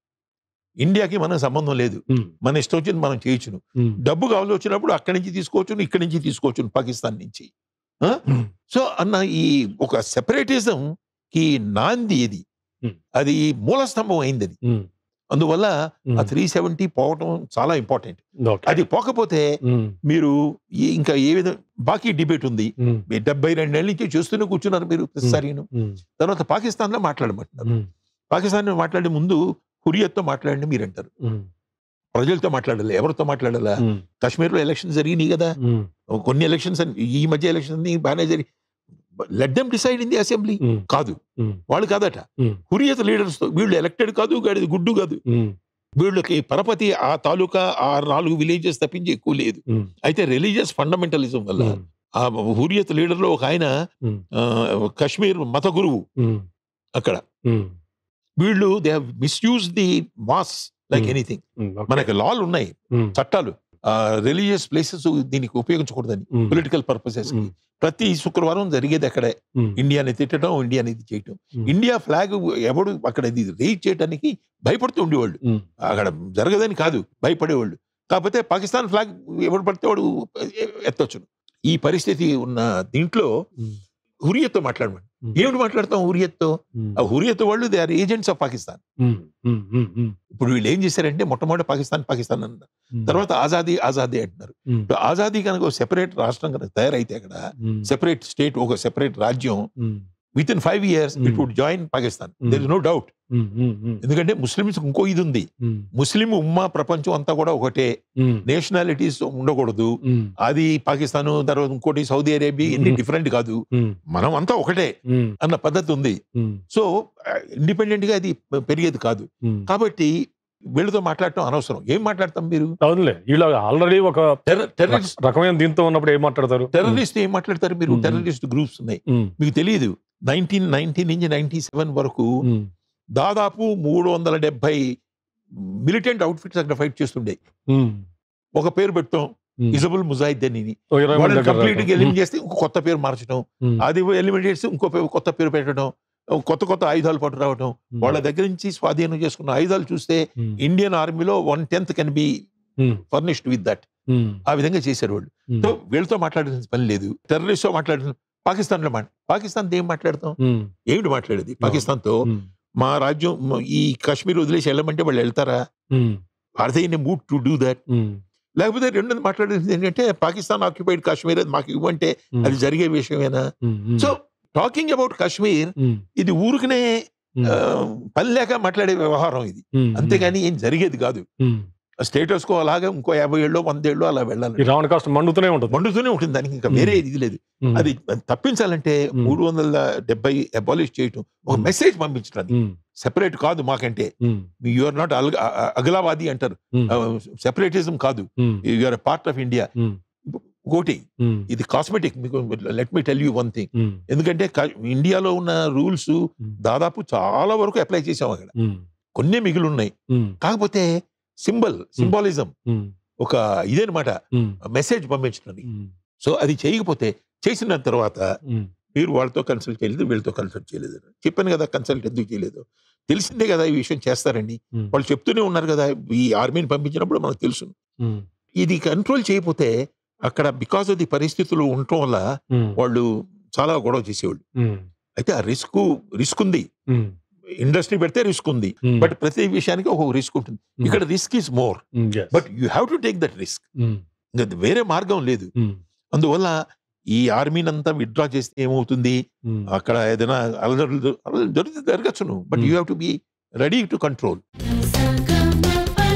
ఇండియాకి మనకు సంబంధం లేదు ఉమ్, మన ఇష్టం వచ్చింది మనం చేయొచ్చును ఉమ్, డబ్బు కావాల్సి వచ్చినప్పుడు అక్కడి నుంచి తీసుకోవచ్చును ఇక్కడి నుంచి తీసుకోవచ్చును పాకిస్తాన్ నుంచి ఉమ్, సో అన్న ఈ ఒక సెపరేటిజం కి నాంది ఇది Hmm. అది మూలస్తంభం అయింది అది ఉమ్, అందువల్ల ఉమ్, ఆ త్రీ సెవెంటీ పోవటం చాలా ఇంపార్టెంట్ ఓకే. అది పోకపోతే ఉమ్, మీరు ఈ- ఇంకా ఏ విధంగా బాకీ డిబేట్ ఉంది ఉమ్, మీ డెబ్బై రెండేళ్ళ నుంచి చూస్తూనే కూర్చున్నారు మీరు ప్రతిసారిను ఉమ్, తర్వాత పాకిస్తాన్ లో మాట్లాడమంటున్నారు ఉమ్, పాకిస్తాన్ మాట్లాడే ముందు హురియత్తో మాట్లాడండి మీరు అంటారు ఉమ్, ప్రజలతో మాట్లాడాలి ఎవరితో మాట్లాడాలా ఉమ్, కాశ్మీర్లో ఎలక్షన్ జరిగినాయి కదా ఉమ్, కొన్ని ఎలక్షన్స్ ఈ మధ్య ఎలక్షన్ బాగానే జరిగి let them decide in the assembly ఉమ్, కాదు ఉమ్, వాళ్ళు కాదట ఉమ్, హురియత్ లీడర్స్ తో వీళ్ళు ఎలక్టెడ్ కాదు గాడిది గుడ్డు కాదు ఉమ్, వీళ్ళకి పరపతి ఆ తాలూకా ఆ నాలుగు విలేజెస్ తప్పించి ఎక్కువ లేదు ఉమ్, అయితే రిలీజియస్ ఫండమెంటలిజం వల్ల ఉమ్, ఆ హురియత్ లీడర్ లో ఒక ఆయన ఉమ్, ఆ, కశ్మీర్ మత గురువు ఉమ్, అక్కడ ఉమ్, వీళ్ళు they have misuse the mass like Hmm. Anything ఉమ్, ఓకే. మనకి లాలు ఉన్నాయి ఉమ్, చట్టాలు రిలీజియస్ ప్లేసెస్ దీనికి ఉపయోగించకూడదని ఉమ్, పొలిటికల్ పర్పసెస్ ఉమ్, ప్రతి శుక్రవారం జరిగేది అక్కడే ఉమ్, ఇండియాని తిట్టడం ఇండియాని ఇది చేయటం Hmm. ఇండియా ఫ్లాగ్ ఎవడు అక్కడ ఇది రేజ్ చేయడానికి భయపడుతూ ఉండేవాళ్ళు ఉమ్, అక్కడ జరగదని కాదు భయపడేవాళ్ళు కాకపోతే పాకిస్తాన్ ఫ్లాగ్ ఎవడు పడితే వాడు ఎత్తొచ్చును ఈ పరిస్థితి ఉన్న దీంట్లో ఉమ్, హురియత్తో మాట్లాడమని ఉమ్, ఏమిటి మాట్లాడతాం హురియత్తో ఉమ్, ఆ హురియత్ వాళ్ళు they are agents of Pakistan ఉమ్, ఉమ్, ఉమ్, ఉమ్, ఇప్పుడు వీళ్ళు ఏం చేశారంటే మొట్టమొదటి పాకిస్తాన్ పాకిస్తాన్ అన్నారు ఉమ్, తర్వాత ఆజాదీ ఆజాదీ అంటున్నారు ఉమ్, ఇప్పుడు ఆజాదీ కనుక ఒక సెపరేట్ రాష్ట్రం కనుక తయారైతే అక్కడ ఉమ్, సెపరేట్ స్టేట్ ఒక సెపరేట్ రాజ్యం um, within five years it Hmm. Would join Pakistan Hmm. There is no doubt um, um, um, ఎందుకంటే ముస్లిమ్స్ ఇంకో ఇది ఉంది ఉమ్, ముస్లిం ఉమ్మా ప్రపంచం అంతా కూడా ఒకటే ఉమ్, నేషనాలిటీస్ ఉండకూడదు ఉమ్, అది పాకిస్తాన్ తర్వాత ఇంకోటి సౌదీ అరేబియా ఇన్ని Hmm. డిఫరెంట్ కాదు ఉమ్, మనం అంతా ఒకటే ఉమ్, అన్న పద్ధతి ఉంది ఉమ్, సో ఇండిపెండెంట్ గా అది పెరిగేది కాదు ఉమ్. కాబట్టి వీళ్ళతో మాట్లాడటం అనవసరం ఏం మాట్లాడతాం మీరు అవునులే వీళ్ళు ఆల్రెడీ ఒక టెర్రరిస్ట్ రక- రకమైన దీంతో ఉన్నప్పుడు ఏం మాట్లాడతారు టెర్రరిస్ట్ ఏం మాట్లాడతారు మీరు Hmm. టెర్రరిస్ట్ గ్రూప్స్ ఉన్నాయి ఉమ్, మీకు తెలియదు నైన్టీన్ నైన్టీ నుంచి నైన్టీ సెవెన్ వరకు ఉమ్, దాదాపు మూడు వందల డెబ్బై మిలిటెంట్ అవుట్ఫిట్స్ అక్కడ ఫైట్ చేస్తుండే ఉమ్, ఒక పేరు పెడతాం ఉమ్. ఇజబుల్ ముజాహిద్దీన్ అని ఓ ఇరవై మంది వాళ్ళని దగ్గర కంప్లీట్ గా రావటం. ఎలిమినేట్ చేస్తే ఇంకో కొత్త పేరు మార్చడం ఉమ్, అది ఎలిమినేట్ చేస్తే ఇంకో పేరు కొత్త పేరు పెట్టడం కొత్త కొత్త ఆయుధాలు పట్టు రావడం ఉమ్, వాళ్ళ దగ్గర నుంచి స్వాధీనం చేసుకున్న ఆయుధాలు చూస్తే ఉమ్, ఇండియన్ ఆర్మీలో one tenth can be um, furnished with that ఉమ్, ఆ విధంగా చేశారు వాళ్ళు ఉమ్, సో వీళ్ళతో మాట్లాడాల్సిన పని లేదు టెర్రరిస్ట్ తో మాట్లాడాల్సిన పాకిస్తాన్ లో మాట పాకిస్తాన్ ఏం మాట్లాడతాం ఉమ్, ఏమిటి మాట్లాడేది పాకిస్తాన్ తో ఉమ్, మా రాజ్యం మ- ఈ కాశ్మీర్ వదిలేసి వెళ్ళమంటే వాళ్ళు వెళ్తారా ఉమ్, are they in mood to do that ఉమ్, లేకపోతే రెండోది మాట్లాడేది ఏంటంటే పాకిస్తాన్ ఆక్యుపైడ్ కాశ్మీర్ అది మాకు ఇవ్వంటే ఉమ్, అది జరిగే విషయమేనా ఉమ్, ఉమ్, సో టాకింగ్ అబౌట్ కాశ్మీర్ ఉమ్, ఇది ఊరికనే ఉమ్, ఆ, పని లేక మాట్లాడే వ్యవహారం ఇది ఉమ్, అంతేగాని ఏం జరిగేది కాదు ఉమ్. స్టేటస్ కో అలాగే ఇంకో యాభై ఏళ్ళు వంద ఏళ్ళు అలా ఈ వెళ్ళాలి రావణ కాస్ట్ మండుతూనే ఉంటుంది మండుతూనే ఉంటుంది దానికి ఇంకా వేరే ఇది లేదు ఉమ్, అది తప్పించాలంటే Hmm. మూడు వందల డెబ్బై అబాలిష్ చేయటం ఒక Hmm. మెసేజ్ పంపించడానికి ఉమ్, సెపరేట్ కాదు మాకంటే ఉమ్, యూఆర్ నాట్ అగలావాది అంటారు ఉమ్, సెపరేటిజం కాదు ఉమ్, యూఆర్ పార్ట్ ఆఫ్ ఇండియా ఉమ్, ఇంకోటి ఉమ్, ఇది కాస్మెటిక్ మీకు let me tell you one thing ఉమ్, ఎందుకంటే కా- ఇండియాలో ఉన్న రూల్స్ ఉమ్, దాదాపు చాలా వరకు అప్లై చేసాం అక్కడ ఉమ్, కొన్ని మిగిలి ఉన్నాయి ఉమ్, కాకపోతే సింబల్ సింబాలిజం ఉమ్, ఒక ఇదేనమాట ఉమ్, మెసేజ్ పంపించడానికి ఉమ్, సో అది చేయకపోతే చేసిన తర్వాత ఉమ్, మీరు వాళ్ళతో కన్సల్ట్ చేయలేదు వీళ్ళతో కన్సల్ట్ చేయలేదు చెప్పాను కదా కన్సల్ట్ ఎందుకు చేయలేదు తెలిసిందే కదా ఈ విషయం చేస్తారని ఉమ్, వాళ్ళు చెప్తూనే ఉన్నారు కదా ఈ ఆర్మీని పంపించినప్పుడు మనకు తెలుసు ఉమ్, ఇది కంట్రోల్ చేయకపోతే అక్కడ బికాస్ ఆఫ్ ది పరిస్థితులు ఉండటం వల్ల ఉమ్, వాళ్ళు చాలా గొడవ చేసేవాళ్ళు ఉమ్, అయితే ఆ రిస్క్ రిస్క్ ఉంది ఉమ్, ఇండస్ట్రీ పెడితే రిస్క్ ఉంది ఉమ్, బట్ ప్రతి విషయానికి ఒక రిస్క్ ఉంటుంది ఉమ్, ఇక్కడ రిస్క్ ఈస్ మోర్ ఉమ్, yes. But you have to take that risk ఉమ్, ఇంకా వేరే మార్గం లేదు ఉమ్, అందువల్ల ఈ ఆర్మీని అంతా విత్డ్రా చేస్తే ఏమవుతుంది ఉమ్, అక్కడ ఏదైనా అలజడులు అలజడులు జరిగితే జరగచ్చును but Hmm. You have to be ready to control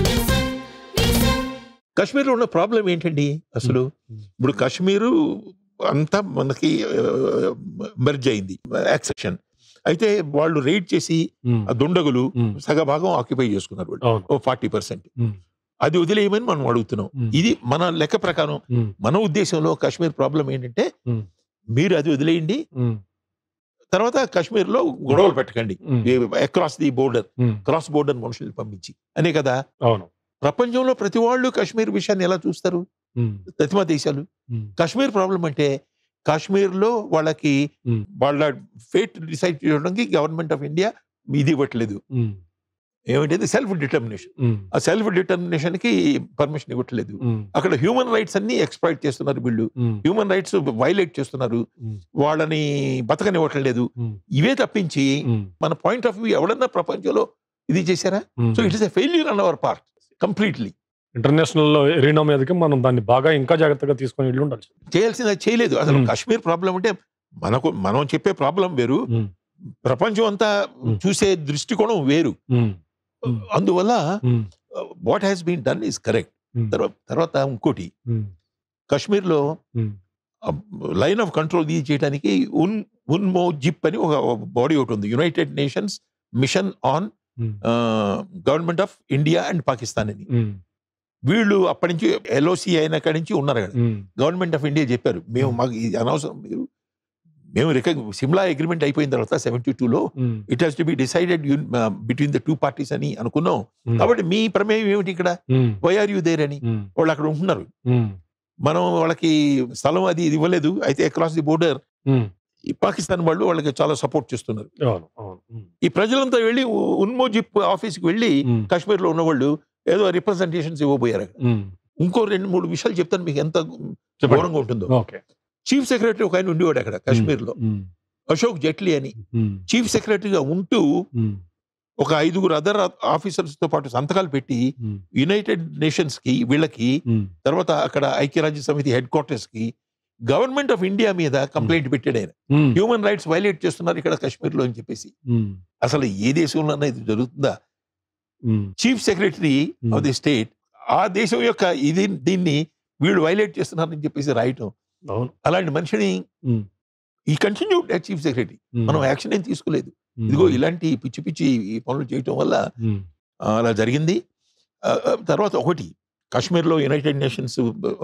కాశ్మీర్లో ఉన్న ప్రాబ్లం ఏంటండి అసలు Hmm. ఇప్పుడు కాశ్మీరు అంతా మనకి మెర్జ్ అయింది యాక్సెషన్ అయితే వాళ్ళు రైడ్ చేసి ఉమ్, ఆ దుండగులు ఉమ్, సగభాగం ఆక్యుపై చేసుకున్నారు వాళ్ళు అవును ఓ ఫార్టీ పర్సెంట్ ఉమ్, అది వదిలేయమని మనం అడుగుతున్నాం ఉమ్, ఇది మన లెక్క ప్రకారం ఉమ్, మన ఉద్దేశంలో కాశ్మీర్ ప్రాబ్లం ఏంటంటే ఉమ్, మీరు అది వదిలేయండి ఉమ్, తర్వాత కాశ్మీర్ లో గొడవలు పెట్టకండి ఉమ్, across the border um, cross border మనుషుల్ని పంపించి అనే కదా అవును ప్రపంచంలో ప్రతి వాళ్ళు కాశ్మీర్ విషయాన్ని ఎలా చూస్తారు ఉమ్, ప్రతిమా దేశాలు ఉమ్, కాశ్మీర్ ప్రాబ్లం అంటే కాశ్మీర్ లో వాళ్ళకి ఉమ్, వాళ్ళ ఫేట్ డిసైడ్ చేయడానికి గవర్నమెంట్ ఆఫ్ ఇండియా ఇది ఇవ్వట్లేదు ఉమ్, ఏమిటది సెల్ఫ్ డిటర్మినేషన్ ఉమ్, ఆ సెల్ఫ్ డిటర్మినేషన్ కి పర్మిషన్ ఇవ్వట్లేదు ఉమ్, అక్కడ హ్యూమన్ రైట్స్ అన్ని ఎక్స్ప్లాయిట్ చేస్తున్నారు వీళ్ళు ఉమ్, హ్యూమన్ రైట్స్ వైలేట్ చేస్తున్నారు ఉమ్, వాళ్ళని బతకనివ్వట్లేదు ఉమ్, ఇవే తప్పించి ఉమ్, మన పాయింట్ ఆఫ్ వ్యూ ఎవడన్నా ప్రపంచంలో ఇది చేశారా ఉమ్. So it is a failure on our part completely international arena మీదకి మనం దాన్ని బాగా ఇంకా జాగ్రత్తగా తీసుకొని వెళ్ళి ఉండాలి చేయాల్సింది అది చేయలేదు అసలు Hmm. కాశ్మీర్ ప్రాబ్లం అంటే మనకు మనం చెప్పే ప్రాబ్లం వేరు Hmm. ప్రపంచం అంతా Hmm. చూసే దృష్టికోణం వేరు ఉమ్, Hmm. అందువల్ల um, what has been done is correct um, తర్వాత ఇంకోటి ఉమ్, కాశ్మీర్లో ఉమ్, లైన్ ఆఫ్ కంట్రోల్ ఇది చేయడానికి ఉన్ ఉన్మో జిప్ అని ఒక బాడీ ఒకటి ఉంది United Nations mission on um, government of India and Pakistan అని ఉమ్, వీళ్ళు అప్పటి నుంచి ఎల్ఓసి అయిన కాడి నుంచి ఉన్నారు అక్కడ ఉమ్, గవర్నమెంట్ ఆఫ్ ఇండియా చెప్పారు మేము Hmm. మాకు ఇది అనవసరం మీరు మేము రికగ్ సిమ్లా అగ్రిమెంట్ అయిపోయిన తర్వాత సెవెంటీ టూలో um, it has to be decided between the two parties అని అనుకున్నాం ఉమ్, కాబట్టి మీ ప్రమేయం ఏమిటి ఇక్కడ um, why are you there అని ఉమ్, వాళ్ళు అక్కడ ఉంటున్నారు ఉమ్, మనం వాళ్ళకి స్థలం అది ఇది ఇవ్వలేదు అయితే అక్రాస్ ది బోర్డర్ ఉమ్, ఈ పాకిస్తాన్ వాళ్ళు వాళ్ళకి చాలా సపోర్ట్ చేస్తున్నారు అవును అవును ఉమ్, ఈ ప్రజలంతా వెళ్ళి ఉ- ఉన్మోజిప్ ఆఫీస్కి వెళ్ళి ఉమ్, కాశ్మీర్లో ఉన్న వాళ్ళు ఏదో రిప్రజెంటేషన్స్ ఇవ్వబోయారు అక్కడ ఉమ్, ఇంకో రెండు మూడు విషయాలు చెప్తాను మీకు ఎంత చెప్పండి. ఘోరంగా ఉంటుందో ఓకే చీఫ్ సెక్రటరీ ఒక ఆయన ఉండేవాడు అక్కడ కాశ్మీర్లో ఉమ్, అశోక్ జైట్లీ అని ఉమ్, చీఫ్ సెక్రటరీగా ఉంటూ ఉమ్, ఒక ఐదుగురు అదర్ ఆఫీసర్స్ తో పాటు సంతకాలు పెట్టి ఉమ్, యునైటెడ్ నేషన్స్ కి వీళ్ళకి ఉమ్, తర్వాత అక్కడ ఐక్యరాజ్య సమితి హెడ్ క్వార్టర్స్ కి గవర్నమెంట్ ఆఫ్ ఇండియా మీద కంప్లైంట్ పెట్టాడు ఆయన ఉమ్, హ్యూమన్ రైట్స్ వైలేట్ చేస్తున్నారు ఇక్కడ కాశ్మీర్ లో అని చెప్పేసి ఉమ్, అసలు ఏ దేశంలోనే ఇది జరుగుతుందా um, chief secretary Hmm. Of the state ఆ దేశం యొక్క ఇది దీన్ని వీళ్ళు వైలేట్ చేస్తున్నారని చెప్పేసి రాయటం అవును అలాంటి మనిషిని Hmm. ఈ కంటిన్యూ చీఫ్ సెక్రటరీ ఉమ్, మనం యాక్షన్ ఏం తీసుకోలేదు ఉమ్, ఇదిగో ఇలాంటి పిచ్చి పిచ్చి ఈ పనులు చేయటం వల్ల ఉమ్, ఆ, అలా జరిగింది ఆ, ఆ, తర్వాత ఒకటి కాశ్మీర్లో యునైటెడ్ నేషన్స్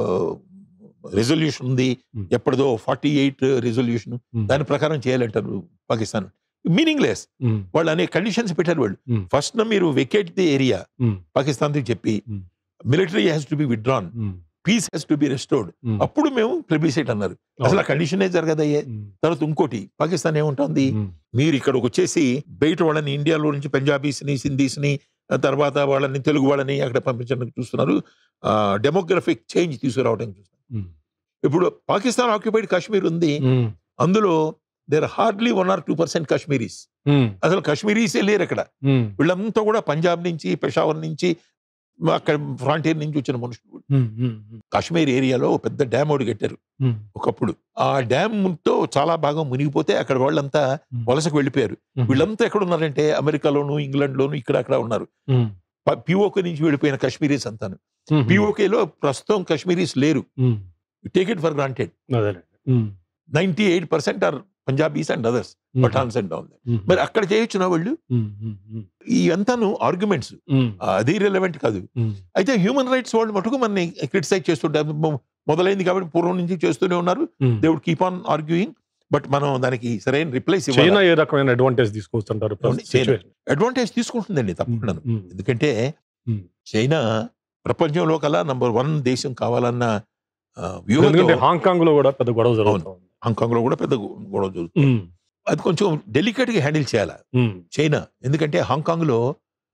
రెజల్యూషన్ ఉంది Hmm. ఎప్పటిదో ఫార్టీ ఎయిట్ రెజల్యూషన్ ఉమ్, దాని ప్రకారం చేయాలంటారు పాకిస్తాన్ మీనింగ్ లెస్ ఉమ్, వాళ్ళు అనే కండిషన్స్ పెట్టారు వాళ్ళు Hmm. ఫస్ట్ మీరు vacate the area Hmm. Pakistan చెప్పి Hmm. Military has to be withdrawn um, peace has to be restored um, అప్పుడు మేము ప్లెబిసైట్ అన్నారు అసలు ఆ కండిషనే జరగదయ్యే ఉమ్, తర్వాత ఇంకోటి పాకిస్తాన్ ఏముంటుంది ఉమ్, మీరు ఇక్కడికి వచ్చేసి బయట వాళ్ళని ఇండియాలో నుంచి పంజాబీస్ని సింధీస్ని ఆ తర్వాత వాళ్ళని తెలుగు వాళ్ళని అక్కడ పంపించడానికి చూస్తున్నారు డెమోగ్రఫిక్ చేంజ్ తీసుకురావడానికి చూస్తున్నారు ఉమ్, ఇప్పుడు పాకిస్తాన్ ఆక్యుపైడ్ కాశ్మీర్ ఉంది ఉమ్, అందులో there hardly one or two percent Kashmiris um, అసలు కాశ్మీరీసే లేరు అక్కడ ఉమ్, వీళ్ళంతా కూడా పంజాబ్ నుంచి పెషావర్ నుంచి అక్కడ ఫ్రాంటియర్ నుంచి వచ్చిన మనుషులు ఉమ్, ఉమ్, ఉమ్, కాశ్మీర్ ఏరియాలో ఒక పెద్ద డ్యామ్ ఒకటి కట్టారు ఉమ్, ఒకప్పుడు ఆ డ్యామ్ తో చాలా భాగం మునిగిపోతే అక్కడ వాళ్ళంతా ఉమ్, వలసకు వెళ్ళిపోయారు ఉమ్, వీళ్ళంతా ఎక్కడ ఉన్నారంటే అమెరికాలోను ఇంగ్లాండ్ లోను ఇక్కడ అక్కడ ఉన్నారు ఉమ్, పిఓకే నుంచి వెళ్ళిపోయిన కాశ్మీరీస్ అంతాను ఉమ్, పిఓకేలో ప్రస్తుతం కాశ్మీరీస్ లేరు um, take it for granted అదేలే um, ninety eight percent are Punjabis and others um, Pathans and all um, మరి అక్కడ చేయొచ్చున వాళ్ళు ఉమ్, ఉమ్, ఉమ్, ఈ అంతాను ఆర్గ్యుమెంట్స్ ఉమ్, అది రిలవెంట్ కాదు ఉమ్, అయితే హ్యూమన్ రైట్స్ వాళ్ళు మటుకు మనని క్రిటిసైజ్ చేస్తుంటారు మొ- మొదలైంది కాబట్టి పూర్వం నుంచి చేస్తూనే ఉన్నారు um. They would keep on arguing but మనం దానికి సరైన రిప్లైస్ చైనా ఏ రకమైన అడ్వాంటేజ్ తీసుకోవచ్చు అంటారు అవును, చైనా. అడ్వాంటేజ్ తీసుకుంటుందండి తప్పకుండా ఎందుకంటే Hmm. చైనా ప్రపంచంలో కల్లా నంబర్ వన్ దేశం కావాలన్న ఆ, వ్యూహంతో ఎందుకంటే హాంకాంగ్ లో కూడా పెద్ద గొడవ జరుగుతుంది హాంకాంగ్ లో కూడా పెద్ద గొడవ జరుగుతుంది ఉమ్, అది కొంచెం డెలికేట్ గా హ్యాండిల్ చేయాలి ఉమ్, చైనా ఎందుకంటే హాంకాంగ్ లో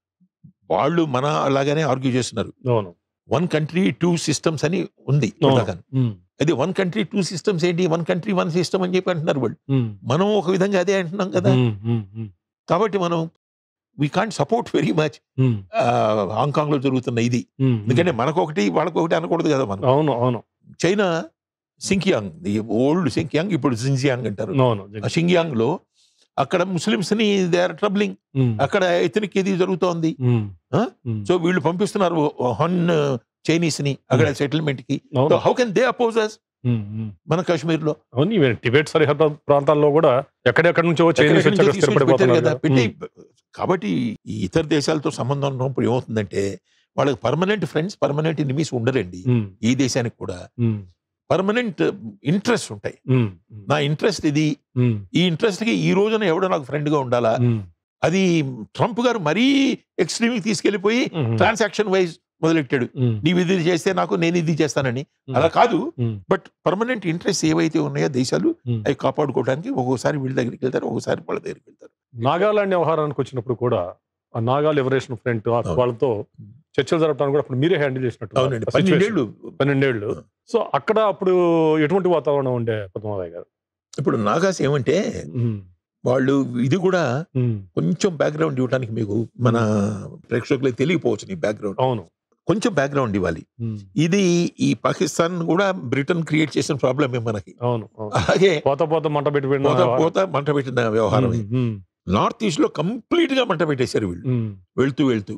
వాళ్ళు మన లాగానే ఆర్గ్యూ చేస్తున్నారు అవును వన్ కంట్రీ టూ సిస్టమ్స్ అని ఉంది అవును. ఇప్పటిదాకా. ఉమ్, అది వన్ కంట్రీ టూ సిస్టమ్స్ ఏంటి వన్ కంట్రీ వన్ సిస్టమ్ అని చెప్పి అంటున్నారు వాళ్ళు ఉమ్, మనం ఒక విధంగా అదే అంటున్నాం కదా ఉమ్, ఉమ్, ఉమ్, కాబట్టి మనం we can't support very much um, Hong Kong లో జరుగుతున్న ఇది ఉమ్, ఎందుకంటే మనకొకటి వాళ్ళకొకటి అనకూడదు కదా మనం అవును అవును China Sinkiang the old Sinkiang ఇప్పుడు జిన్జియాంగ్ అంటారు అవును ఆ షింగియాంగ్ లో అక్కడ ముస్లిమ్స్ ని దే ఆర్ ట్రబ్లింగ్ ఉమ్, అక్కడ ఎథనిక్ ఇది జరుగుతోంది ఉమ్, ఆ? ఉమ్, సో వీళ్ళు పంపిస్తున్నారు హన్ చైనీస్ ని అక్కడ సెటిల్మెంట్ కి అవును how can they oppose us um, um. మన కాశ్మీర్లో అవును ఇవి టిబెట్ సరిహద్దు ప్రాంతాల్లో కూడా ఎక్కడెక్కడి నుంచో చైనీస్ ఎక్కడెక్కడి వచ్చి నుంచో అక్కడ తీసుకొచ్చి పెట్టారు స్థిరపడిపోతున్నారు కదా కదా. పెట్టి ఉమ్, కాబట్టి ఈ ఇతర దేశాలతో సంబంధం ఉన్నప్పుడు ఏమవుతుందంటే వాళ్ళకి పర్మనెంట్ ఫ్రెండ్స్ పర్మనెంట్ ఎనిమీస్ ఉండరండి ఉమ్, ఈ దేశానికి కూడా ఉమ్, పర్మనెంట్ ఇంట్రెస్ట్ ఉంటాయి ఉమ్, నా ఇంట్రెస్ట్ ఇది ఉమ్, ఈ ఇంట్రెస్ట్ కి ఈ రోజున ఎవడో నాకు ఫ్రెండ్ గా ఉండాలా ఉమ్, అది ట్రంప్ గారు మరీ ఎక్స్ట్రీమ్ తీసుకెళ్లిపోయి ఉమ్, ట్రాన్సాక్షన్ వైజ్ మొదలెట్టాడు ఉమ్, నీవు ఇది చేస్తే నాకు నేను ఇది చేస్తానని ఉమ్, అలా కాదు ఉమ్, బట్ పర్మనెంట్ ఇంట్రెస్ట్ ఏవైతే ఉన్నాయో దేశాలు ఉమ్. అవి కాపాడుకోవడానికి ఒక్కోసారి వీళ్ళ దగ్గరికి వెళ్తారు ఒక్కోసారి వాళ్ళ దగ్గరికి వెళ్తారు నాగాలాండ్ వ్యవహారానికి వచ్చినప్పుడు కూడా ఆ నాగా లిబరేషన్ ఫ్రంట్ అవును. వాళ్ళతో చర్చలు జరపడానికి కూడా అప్పుడు మీరే హ్యాండిల్ చేసినట్టు అవునండి ఆ situation. పన్నెండేళ్ళు పన్నెండేళ్ళు ఆ. సో అక్కడ అప్పుడు ఎటువంటి వాతావరణం ఉండే పద్మారాయ్ గారు ఇప్పుడు నాగాస్ ఏమంటే ఉమ్, వాళ్ళు ఇది కూడా ఉమ్, కొంచెం బ్యాక్గ్రౌండ్ ఇవ్వడానికి మీకు మన ప్రేక్షకులకు తెలియపోవచ్చు నీ బ్యాక్గ్రౌండ్ అవును కొంచెం బ్యాక్గ్రౌండ్ ఇవ్వాలి ఉమ్, ఇది ఈ పాకిస్తాన్ కూడా బ్రిటన్ క్రియేట్ చేసిన ప్రాబ్లమే మనకి అవును అవును. అలాగే పోత పోత మంట పెట్టి పెట్టిన పోతా పోతా మంట పెట్టిన వ్యవహారం ఉమ్, ఉమ్, నార్త్ ఈస్ట్ లో కంప్లీట్ గా మంట పెట్టేశారు వీళ్ళు ఉమ్, వెళ్తూ వెళ్తూ